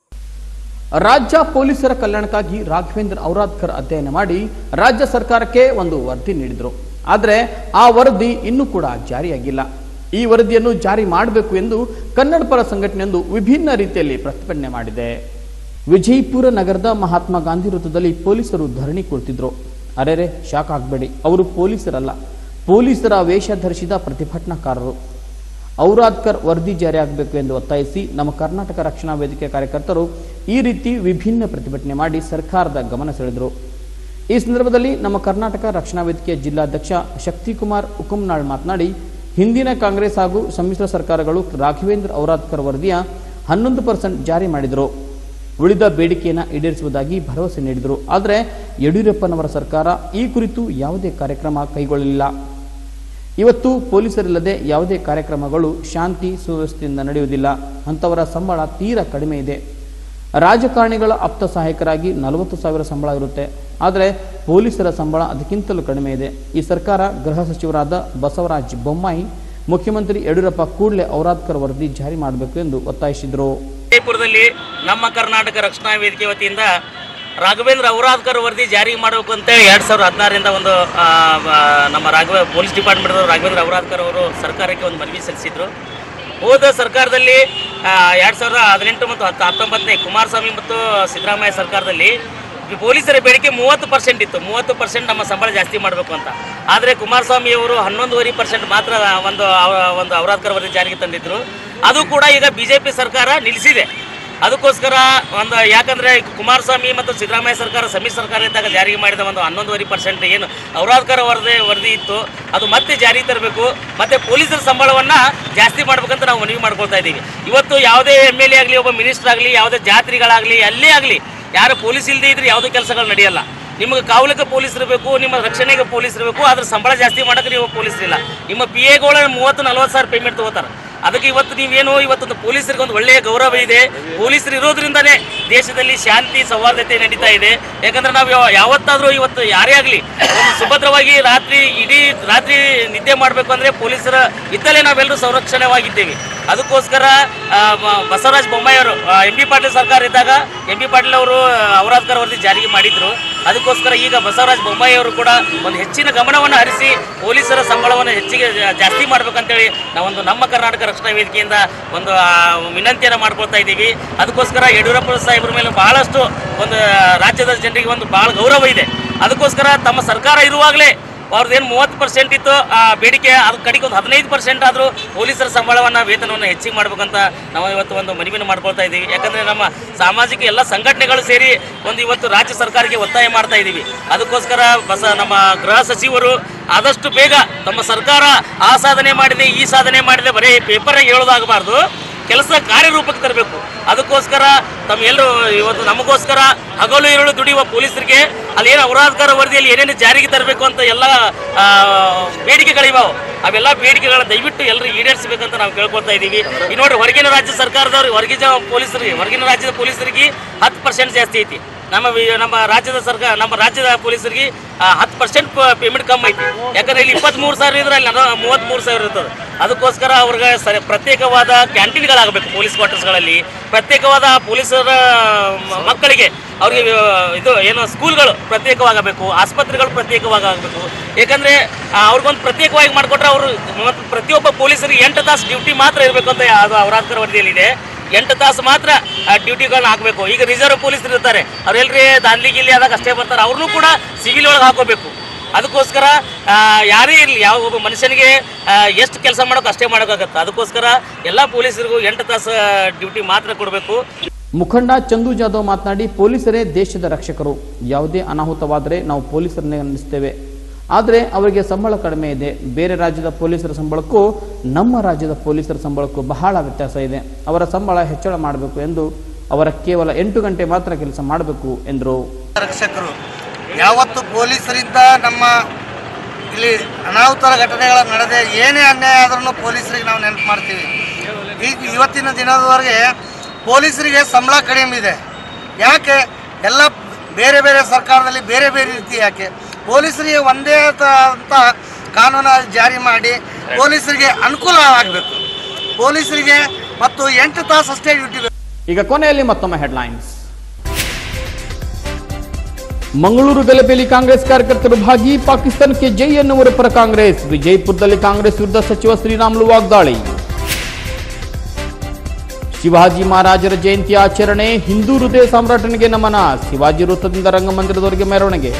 ರಾಜ್ಯ ಪೊಲೀಸರ ಕಲ್ಯಾಣಕ್ಕಾಗಿ ರಾಘವೇಂದ್ರ ಔರಾದ್ಕರ್ ಅಧ್ಯಯನ ಮಾಡಿ ರಾಜ್ಯ ಸರ್ಕಾರಕ್ಕೆ ಒಂದು ವರದಿ ನೀಡಿದರು ಆದರೆ ಆ ವರದಿ ಇನ್ನೂ ಕೂಡ ಜಾರಿಯಾಗಿಲ್ಲ ಈ ವರದಿಯನ್ನು ಜಾರಿ ಮಾಡಬೇಕು ಎಂದು ಕನ್ನಡ ಪರ ಸಂಘಟನೆಯೊಂದು ವಿಭಿನ್ನ ರೀತಿಯಲ್ಲಿ ಪ್ರತಿಭಟನೆ ಮಾಡಿದೆ ವಿಜಯಪುರ ನಗರದ ಮಹಾತ್ಮ ಗಾಂಧಿ ವೃತ್ತದಲ್ಲಿ ಪೊಲೀಸರು ಧರಣಿ ಕುಳಿತಿದ್ರು ಅರೆರೆ ಶಾಕ್ ಆಗಬೇಡಿ ಅವರು ಪೊಲೀಸರಲ್ಲ ಪೊಲೀಸರ ವೇಷ ಧರಿಸಿದ ಪ್ರತಿಭಟನಾಕಾರರು ಔರಾದ್ಕರ್ ವರದಿ ಜಾರಿಯಾಗಬೇಕು ಎಂದು ಒತ್ತಾಯಿಸಿ ನಮ್ಮ ಕರ್ನಾಟಕ ರಕ್ಷಣಾ ವೇದಿಕೆ ಕಾರ್ಯಕರ್ತರು ಈ ರೀತಿ ವಿಭಿನ್ನ ಪ್ರತಿಭಟನೆ ಮಾಡಿ ಸರ್ಕಾರದ ಗಮನ ಸೆಳೆದರು ಈ ಸಂದರ್ಭದಲ್ಲಿ ನಮ್ಮ ಕರ್ನಾಟಕ ರಕ್ಷಣಾ ವೇದಿಕೆಯ ಜಿಲ್ಲಾಧ್ಯಕ್ಷ ಶಕ್ತಿಕುಮಾರ್ ಉಕುಮ್ನಾಳ್ ಮಾತನಾಡಿ ಹಿಂದಿನ ಕಾಂಗ್ರೆಸ್ ಹಾಗೂ ಸಮ್ಮಿಶ್ರ ಸರ್ಕಾರಗಳು ರಾಘವೇಂದ್ರ ಔರಾದ್ಕರ್ ವರದಿಯ ಹನ್ನೊಂದು ಪರ್ಸೆಂಟ್ ಜಾರಿ ಮಾಡಿದರು ಉಳಿದ ಬೇಡಿಕೆಯನ್ನು ಈಡೇರಿಸುವುದಾಗಿ ಭರವಸೆ ನೀಡಿದರು ಆದರೆ ಯಡಿಯೂರಪ್ಪನವರ ಸರ್ಕಾರ ಈ ಕುರಿತು ಯಾವುದೇ ಕಾರ್ಯಕ್ರಮ ಕೈಗೊಳ್ಳಲಿಲ್ಲ ಇವತ್ತು ಪೊಲೀಸರಿಲ್ಲದೆ ಯಾವುದೇ ಕಾರ್ಯಕ್ರಮಗಳು ಶಾಂತಿ ಸುವ್ಯವಸ್ಥೆಯಿಂದ ನಡೆಯುವುದಿಲ್ಲ ಅಂಥವರ ಸಂಬಳ ತೀರಾ ಕಡಿಮೆ ಇದೆ ರಾಜಕಾರಣಿಗಳ ಆಪ್ತ ಸಹಾಯಕರಾಗಿ ನಲವತ್ತು ಸಾವಿರ ಸಂಬಳ ಇರುತ್ತೆ ಆದರೆ ಪೊಲೀಸರ ಸಂಬಳ ಅದಕ್ಕಿಂತಲೂ ಕಡಿಮೆ ಇದೆ ಈ ಸರ್ಕಾರ ಗೃಹ ಸಚಿವರಾದ ಬಸವರಾಜ ಬೊಮ್ಮಾಯಿ ಮುಖ್ಯಮಂತ್ರಿ ಯಡಿಯೂರಪ್ಪ ಕೂಡಲೇ ಔರಾದ್ಕರ್ ವರದಿ ಜಾರಿ ಮಾಡಬೇಕು ಎಂದು ಒತ್ತಾಯಿಸಿದರು ವಿಜಯಪುರದಲ್ಲಿ ನಮ್ಮ ಕರ್ನಾಟಕ ರಕ್ಷಣಾ ವೇದಿಕೆ ವತಿಯಿಂದ ರಾಘವೇಂದ್ರ ಔರಾದ್ಕರ್ ವರದಿ ಜಾರಿ ಮಾಡಬೇಕು ಅಂತೇಳಿ ಎರಡು ಸಾವಿರದ ಹದಿನಾರರಿಂದ ಒಂದು ಆ, ಆ, ನಮ್ಮ ರಾಘವ ಪೊಲೀಸ್ ಡಿಪಾರ್ಟ್ಮೆಂಟ್ ರಾಘವೇಂದ್ರ ಔರಾದ್ಕರ್ ಅವರು ಸರ್ಕಾರಕ್ಕೆ ಒಂದು ಮನವಿ ಸಲ್ಲಿಸಿದ್ರು ಹೋದ ಸರ್ಕಾರದಲ್ಲಿ ಎರಡು ಸಾವಿರದ ಹದಿನೆಂಟು ಮತ್ತು ಹತ್ತು ಹತ್ತೊಂಬತ್ತನೇ ಕುಮಾರಸ್ವಾಮಿ ಮತ್ತು ಸಿದ್ದರಾಮಯ್ಯ ಸರ್ಕಾರದಲ್ಲಿ ಈ ಪೊಲೀಸರ ಬೇಡಿಕೆ ಮೂವತ್ತು ಪರ್ಸೆಂಟ್ ಇತ್ತು ಮೂವತ್ತು ಪರ್ಸೆಂಟ್ ನಮ್ಮ ಸಂಬಳ ಜಾಸ್ತಿ ಮಾಡಬೇಕು ಅಂತ ಆದರೆ ಕುಮಾರಸ್ವಾಮಿ ಅವರು ಹನ್ನೊಂದುವರೆ ಪರ್ಸೆಂಟ್ ಮಾತ್ರ ಒಂದು ಅವ- ಒಂದು ಔರಾದ್ಕರ್ ವರದಿ ಜಾರಿಗೆ ತಂದಿದ್ರು ಅದು ಕೂಡ ಈಗ ಬಿಜೆಪಿ ಸರ್ಕಾರ ನಿಲ್ಲಿಸಿದೆ ಅದಕ್ಕೋಸ್ಕರ ಒಂದು ಯಾಕಂದ್ರೆ ಕುಮಾರಸ್ವಾಮಿ ಮತ್ತು ಸಿದ್ದರಾಮಯ್ಯ ಸರ್ಕಾರ ಸಮ್ಮಿಶ್ರ ಸರ್ಕಾರ ಇದ್ದಾಗ ಜಾರಿಗೆ ಮಾಡಿದ ಒಂದು ಹನ್ನೊಂದುವರೆ ಪರ್ಸೆಂಟ್ ಏನು ಔರಾದ್ಕರ್ ವರದಿ ವರದಿ ಇತ್ತು ಅದು ಮತ್ತೆ ಜಾರಿಗೆ ತರಬೇಕು ಮತ್ತೆ ಪೊಲೀಸರ ಸಂಬಳವನ್ನ ಜಾಸ್ತಿ ಮಾಡ್ಬೇಕಂತ ನಾವು ಮನವಿ ಮಾಡ್ಕೊಳ್ತಾ ಇದ್ದೀವಿ ಇವತ್ತು ಯಾವುದೇ ಎಮ್ ಎಲ್ ಎ ಆಗಲಿ ಒಬ್ಬ ಮಿನಿಸ್ಟರ್ ಆಗಲಿ ಯಾವುದೇ ಜಾತ್ರೆಗಳಾಗಲಿ ಅಲ್ಲೇ ಆಗಲಿ ಯಾರು ಪೊಲೀಸ್ ಇಲ್ಲದೆ ಇದ್ರೆ ಯಾವುದೇ ಕೆಲಸಗಳು ನಡೆಯಲ್ಲ ನಿಮಗೆ ಕಾವಲಿಗೆ ಪೊಲೀಸ್ ಇರಬೇಕು ನಿಮ್ಮ ರಕ್ಷಣೆಗೆ ಪೊಲೀಸ್ ಇರಬೇಕು ಅದ್ರ ಸಂಬಳ ಜಾಸ್ತಿ ಮಾಡಕ್ಕೆ ನೀವು ಪೊಲೀಸ್ ಇಲ್ಲ ನಿಮ್ಮ ಪಿ ಎಗಳ ಮೂವತ್ತು ನಲ್ವತ್ತು ಸಾವಿರ ಪೇಮೆಂಟ್ ತಗೋತಾರೆ ಅದಕ್ಕೆ ಇವತ್ತು ನೀವೇನು ಇವತ್ತೊಂದು ಪೊಲೀಸರಿಗೆ ಒಂದು ಒಳ್ಳೆಯ ಗೌರವ ಇದೆ ಪೊಲೀಸರು ಇರೋದ್ರಿಂದನೇ ದೇಶದಲ್ಲಿ ಶಾಂತಿ ಸೌಹಾರ್ದತೆ ನಡೀತಾ ಇದೆ ಯಾಕಂದ್ರೆ ನಾವು ಯಾವ- ಯಾವತ್ತಾದ್ರೂ ಇವತ್ತು ಯಾರೇ ಆಗಲಿ ಒಂದು ಸುಭದ್ರವಾಗಿ ರಾತ್ರಿ ಇಡೀ ರಾತ್ರಿ ನಿದ್ದೆ ಮಾಡಬೇಕು ಅಂದ್ರೆ ಪೊಲೀಸರ ಇದ್ದಲೇ ನಾವೆಲ್ಲರೂ ಸಂರಕ್ಷಣವಾಗಿದ್ದೇವೆ ಅದಕ್ಕೋಸ್ಕರ ಆ, ಮ- ಬಸವರಾಜ ಬೊಮ್ಮಾಯಿ ಅವರು ಎಂ ಬಿ ಪಾಟೀಲ್ ಸರ್ಕಾರ ಇದ್ದಾಗ ಎಂ ಬಿ ಪಾಟೀಲ್ ಅವರು ಔರಾದ್ಕರ್ ವರದಿ ಜಾರಿಗೆ ಮಾಡಿದ್ರು ಅದಕ್ಕೋಸ್ಕರ ಈಗ ಬಸವರಾಜ ಬೊಮ್ಮಾಯಿ ಅವರು ಕೂಡ ಒಂದು ಹೆಚ್ಚಿನ ಗಮನವನ್ನು ಹರಿಸಿ ಪೊಲೀಸರ ಸಂಬಳವನ್ನು ಹೆಚ್ಚಿಗೆ ಜಾ- ಜಾಸ್ತಿ ಮಾಡ್ಬೇಕಂತೇಳಿ ನಾವೊಂದು ನಮ್ಮ ಕರ್ನಾಟಕ ರಕ್ಷಣಾ ವೇದಿಕೆಯಿಂದ ಒಂದು ಆ, ವಿನಂತಿಯನ್ನು ಮಾಡ್ಕೊಳ್ತಾ ಇದ್ದೀವಿ ಅದಕ್ಕೋಸ್ಕರ ಯಡಿಯೂರಪ್ಪ ಸಾಹೇಬ್ರ ಮೇಲೆ ಬಹಳಷ್ಟು ಒಂದು ರಾಜ್ಯದ ಜನರಿಗೆ ಒಂದು ಬಹಳ ಗೌರವ ಇದೆ ಅದಕ್ಕೋಸ್ಕರ ತಮ್ಮ ಸರ್ಕಾರ ಇರುವಾಗಲೇ ಅವ್ರದ್ದೇನು ಮೂವತ್ತು ಪರ್ಸೆಂಟ್ ಇತ್ತು ಆ ಬೇಡಿಕೆ ಅದ್ರ ಕಡೆಗೆ ಒಂದು ಹದಿನೈದು ಪರ್ಸೆಂಟ್ ಆದರೂ ಪೊಲೀಸರ ಸಂಬಳವನ್ನು ವೇತನವನ್ನು ಹೆಚ್ಚಿಗೆ ಮಾಡ್ಬೇಕಂತ ನಾವು ಇವತ್ತು ಒಂದು ಮನವಿಯನ್ನು ಮಾಡ್ಕೊಳ್ತಾ ಇದ್ದೀವಿ ಯಾಕಂದರೆ ನಮ್ಮ ಸಾಮಾಜಿಕ ಎಲ್ಲ ಸಂಘಟನೆಗಳು ಸೇರಿ ಒಂದು ಇವತ್ತು ರಾಜ್ಯ ಸರ್ಕಾರಕ್ಕೆ ಒತ್ತಾಯ ಮಾಡ್ತಾ ಇದ್ದೀವಿ ಅದಕ್ಕೋಸ್ಕರ ಬಸ ನಮ್ಮ ಗೃಹ ಸಚಿವರು ಆದಷ್ಟು ಬೇಗ ತಮ್ಮ ಸರ್ಕಾರ ಆ ಸಾಧನೆ ಮಾಡಿದೆ ಈ ಸಾಧನೆ ಮಾಡಿದೆ ಬರೀ ಪೇಪರ್ ಹೇಳೋದಾಗಬಾರ್ದು ಕೆಲಸ ಕಾರ್ಯರೂಪಕ್ಕೆ ತರಬೇಕು ಅದಕ್ಕೋಸ್ಕರ ತಮ್ಮ ಎಲ್ಲರೂ ಇವತ್ತು ನಮಗೋಸ್ಕರ ಹಗಲು ಇರುಳು ದುಡಿಯುವ ಪೊಲೀಸರಿಗೆ ಅಲ್ಲೇನು ಔರಾದ್ಕರ ವರದಿಯಲ್ಲಿ ಏನೇನು ಜಾರಿಗೆ ತರಬೇಕು ಅಂತ ಎಲ್ಲ ಆ, ಬೇಡಿಕೆಗಳಿವಾವು ಅವೆಲ್ಲ ಬೇಡಿಕೆಗಳನ್ನ ದಯವಿಟ್ಟು ಎಲ್ಲರೂ ಈಡೇರಿಸಬೇಕಂತ ನಾವು ಕೇಳ್ಕೊಳ್ತಾ ಇದ್ದೀವಿ ಈ ನೋಡ್ರಿ ಹೊರಗಿನ ರಾಜ್ಯ ಸರ್ಕಾರದವ್ರು ಹೊರಗಿನ ಪೊಲೀಸರಿಗೆ ಹೊರಗಿನ ರಾಜ್ಯದ ಪೊಲೀಸರಿಗೆ ಹತ್ತು ಪರ್ಸೆಂಟ್ ಜಾಸ್ತಿ ಐತಿ ನಮ್ಮ ವಿ- ನಮ್ಮ ರಾಜ್ಯದ ಸರ್ಕಾರ ನಮ್ಮ ರಾಜ್ಯದ ಪೊಲೀಸರಿಗೆ ಹತ್ತು ಪರ್ಸೆಂಟ್ ಪೇಮೆಂಟ್ ಕಮ್ಮಿ ಐತಿ ಯಾಕಂದ್ರೆ ಇಲ್ಲಿ ಇಪ್ಪತ್ತ್ಮೂರು ಸಾವಿರ ಇದ್ರೆ ಅಲ್ಲಿ ಮೂವತ್ತ್ಮೂರು ಸಾವಿರ ಇರ್ತದೆ ಅದಕ್ಕೋಸ್ಕರ ಅವ್ರಿಗೆ ಸರಿ ಪ್ರತ್ಯೇಕವಾದ ಕ್ಯಾಂಟೀನ್ಗಳಾಗಬೇಕು ಪೊಲೀಸ್ ಕ್ವಾರ್ಟರ್ಸ್ಗಳಲ್ಲಿ ಪ್ರತ್ಯೇಕವಾದ ಪೊಲೀಸರ ಮ- ಮಕ್ಕಳಿಗೆ ಅವರಿಗೆ ಇದು ಏನು ಸ್ಕೂಲ್ಗಳು ಪ್ರತ್ಯೇಕವಾಗಬೇಕು ಆಸ್ಪತ್ರೆಗಳು ಪ್ರತ್ಯೇಕವಾಗಬೇಕು ಯಾಕಂದ್ರೆ ಆ, ಅವ್ರಿಗೊಂದು ಪ್ರತ್ಯೇಕವಾಗಿ ಮಾಡಿಕೊಟ್ರೆ ಅವರು ಮತ್ತು ಪ್ರತಿಯೊಬ್ಬ ಪೊಲೀಸರಿಗೆ ಎಂಟು ತಾಸು ಡ್ಯೂಟಿ ಮಾತ್ರ ಇರಬೇಕು ಅಂತ ಅದು ಅವರಾತ್ಕರ ವರದಿಯಲ್ಲಿದೆ ಎಂಟು ತಾಸು ಮಾತ್ರ ಡ್ಯೂಟಿಗಳನ್ನ ಹಾಕಬೇಕು ಈಗ ರಿಸರ್ವ್ ಪೊಲೀಸರು ಇರ್ತಾರೆ ಅವ್ರೆಲ್ರಿ ದಾಂದ್ಲಿ ಗಿಲ್ಲಿ ಆದಾಗ ಅಷ್ಟೇ ಬರ್ತಾರೆ ಅವ್ರನ್ನೂ ಕೂಡ ಸಿವಿಲ್ ಒಳಗೆ ಹಾಕೋಬೇಕು ಅದಕ್ಕೋಸ್ಕರ ಆ, ಯಾರೇ ಇರಲಿ ಯಾವ ಒಬ್ಬ ಮನುಷ್ಯನಿಗೆ ಆ, ಎಷ್ಟು ಕೆಲಸ ಮಾಡೋಕೆ ಅಷ್ಟೇ ಮಾಡೋಕ್ಕಾಗತ್ತೆ ಅದಕ್ಕೋಸ್ಕರ ಎಲ್ಲ ಪೊಲೀಸರಿಗೂ ಎಂಟು ತಾಸು ಡ್ಯೂಟಿ ಮಾತ್ರ ಕೊಡಬೇಕು ಮುಖಂಡ ಚಂದು ಜಾಧವ್ ಮಾತನಾಡಿ ಪೊಲೀಸರೇ ದೇಶದ ರಕ್ಷಕರು ಯಾವುದೇ ಅನಾಹುತವಾದರೆ ನಾವು ಪೊಲೀಸರನ್ನೇ ಅನ್ನಿಸ್ತೇವೆ ಆದರೆ ಅವರಿಗೆ ಸಂಬಳ ಕಡಿಮೆ ಇದೆ ಬೇರೆ ರಾಜ್ಯದ ಪೊಲೀಸರ ಸಂಬಳಕ್ಕೂ ನಮ್ಮ ರಾಜ್ಯದ ಪೊಲೀಸರ ಸಂಬಳಕ್ಕೂ ಬಹಳ ವ್ಯತ್ಯಾಸ ಇದೆ ಅವರ ಸಂಬಳ ಹೆಚ್ಚಳ ಮಾಡಬೇಕು ಎಂದು ಅವರ ಕೇವಲ ಎಂಟು ಗಂಟೆ ಮಾತ್ರ ಕೆಲಸ ಮಾಡಬೇಕು ಎಂದರು ರಕ್ಷಕರು ಯಾವತ್ತು ಪೊಲೀಸರಿಂದ ನಮ್ಮ ಇಲ್ಲಿ ಅನಾಹುತರ ಘಟನೆಗಳು ನಡೆದೆ ಏನೇ ಅನ್ಯಾಯ ಆದ್ರೂ ಪೊಲೀಸರಿಗೆ ನಾವು ನೆನಪು ಮಾಡ್ತೀವಿ ಈಗ ಇವತ್ತಿನ ದಿನದವರೆಗೆ ಪೊಲೀಸರಿಗೆ ಸಂಬಳ ಕಡಿಮೆ ಇದೆ ಯಾಕೆ ಎಲ್ಲ ಬೇರೆ ಬೇರೆ ಸರ್ಕಾರದಲ್ಲಿ ಬೇರೆ ಬೇರೆ ರೀತಿ ಯಾಕೆ ಪೊಲೀಸರಿಗೆ ಒಂದೇ ತ- ಅಂತ ಕಾನೂನು ಜಾರಿ ಮಾಡಿ ಪೊಲೀಸರಿಗೆ ಅನುಕೂಲ ಆಗಬೇಕು ಪೊಲೀಸರಿಗೆ ಮತ್ತು ಎಂಟು ತಾಸು ಅಷ್ಟೇ ಡ್ಯೂಟಿ ಈಗ ಕೊನೆಯಲ್ಲಿ ಮತ್ತೊಮ್ಮೆ ಹೆಡ್ಲೈನ್ಸ್ ಮಂಗಳೂರು ಗಲಭೆಯಲ್ಲಿ ಕಾಂಗ್ರೆಸ್ ಕಾರ್ಯಕರ್ತರು ಭಾಗಿ ಪಾಕಿಸ್ತಾನಕ್ಕೆ ಜೈ ಎನ್ನುವರ ಪರ ಕಾಂಗ್ರೆಸ್ ವಿಜಯಪುರದಲ್ಲಿ ಕಾಂಗ್ರೆಸ್ ವಿರುದ್ಧ ಸಚಿವ ಶ್ರೀರಾಮುಲು ವಾಗ್ದಾಳಿ ಶಿವಾಜಿ ಮಹಾರಾಜರ ಜಯಂತಿ ಆಚರಣೆ ಹಿಂದೂ ಹೃದಯ ಸಾಮ್ರಾಟನಿಗೆ ನಮನ ಶಿವಾಜಿ ವೃತ್ತದಿಂದ ರಂಗಮಂದಿರದವರೆಗೆ ಮೆರವಣಿಗೆ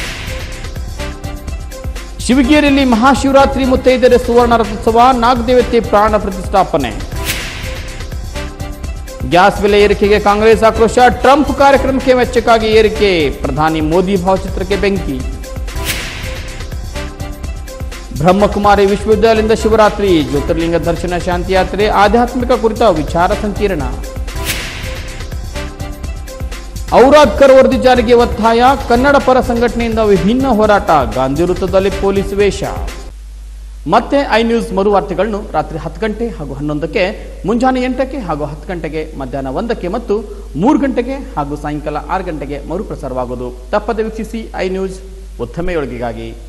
ಶಿವಗಿರಿಯಲ್ಲಿ ಮಹಾಶಿವರಾತ್ರಿ ಮುತ್ತೈದೆರೆ ಸುವರ್ಣ ರಥೋತ್ಸವ ನಾಗದೇವತೆ ಪ್ರಾಣ ಪ್ರತಿಷ್ಠಾಪನೆ ಗ್ಯಾಸ್ ಬೆಲೆ ಏರಿಕೆಗೆ ಕಾಂಗ್ರೆಸ್ ಆಕ್ರೋಶ ಟ್ರಂಪ್ ಕಾರ್ಯಕ್ರಮಕ್ಕೆ ವೆಚ್ಚಕ್ಕಾಗಿ ಏರಿಕೆ ಪ್ರಧಾನಿ ಮೋದಿ ಭಾವಚಿತ್ರಕ್ಕೆ ಬೆಂಕಿ ಬ್ರಹ್ಮಕುಮಾರಿ ವಿಶ್ವವಿದ್ಯಾಲಯದಿಂದ ಶಿವರಾತ್ರಿ ಜ್ಯೋತಿರ್ಲಿಂಗ ದರ್ಶನ ಶಾಂತಿ ಯಾತ್ರೆ ಆಧ್ಯಾತ್ಮಿಕ ಕುರಿತ ವಿಚಾರ ಸಂಕಿರಣ ಔರಾದ್ಕರ್ ವರದಿ ಜಾರಿಗೆ ಒತ್ತಾಯ ಕನ್ನಡ ಪರ ಸಂಘಟನೆಯಿಂದ ವಿಭಿನ್ನ ಹೋರಾಟ ಗಾಂಧಿ ವೃತ್ತದಲ್ಲಿ ಪೊಲೀಸ್ ವೇಷ ಮತ್ತೆ ಐ ನ್ಯೂಸ್ ಮರುವಾರ್ತೆಗಳನ್ನು ರಾತ್ರಿ ಹತ್ತು ಗಂಟೆ ಹಾಗೂ ಹನ್ನೊಂದಕ್ಕೆ ಮುಂಜಾನೆ ಎಂಟಕ್ಕೆ ಹಾಗೂ ಹತ್ತು ಗಂಟೆಗೆ ಮಧ್ಯಾಹ್ನ ಒಂದಕ್ಕೆ ಮತ್ತು ಮೂರು ಗಂಟೆಗೆ ಹಾಗೂ ಸಾಯಂಕಾಲ ಆರು ಗಂಟೆಗೆ ಮರುಪ್ರಸಾರವಾಗುವುದು ತಪ್ಪದೆ ವೀಕ್ಷಿಸಿ ಐ ನ್ಯೂಸ್ ಉತ್ತಮೆಯೊಳಗಿಗಾಗಿ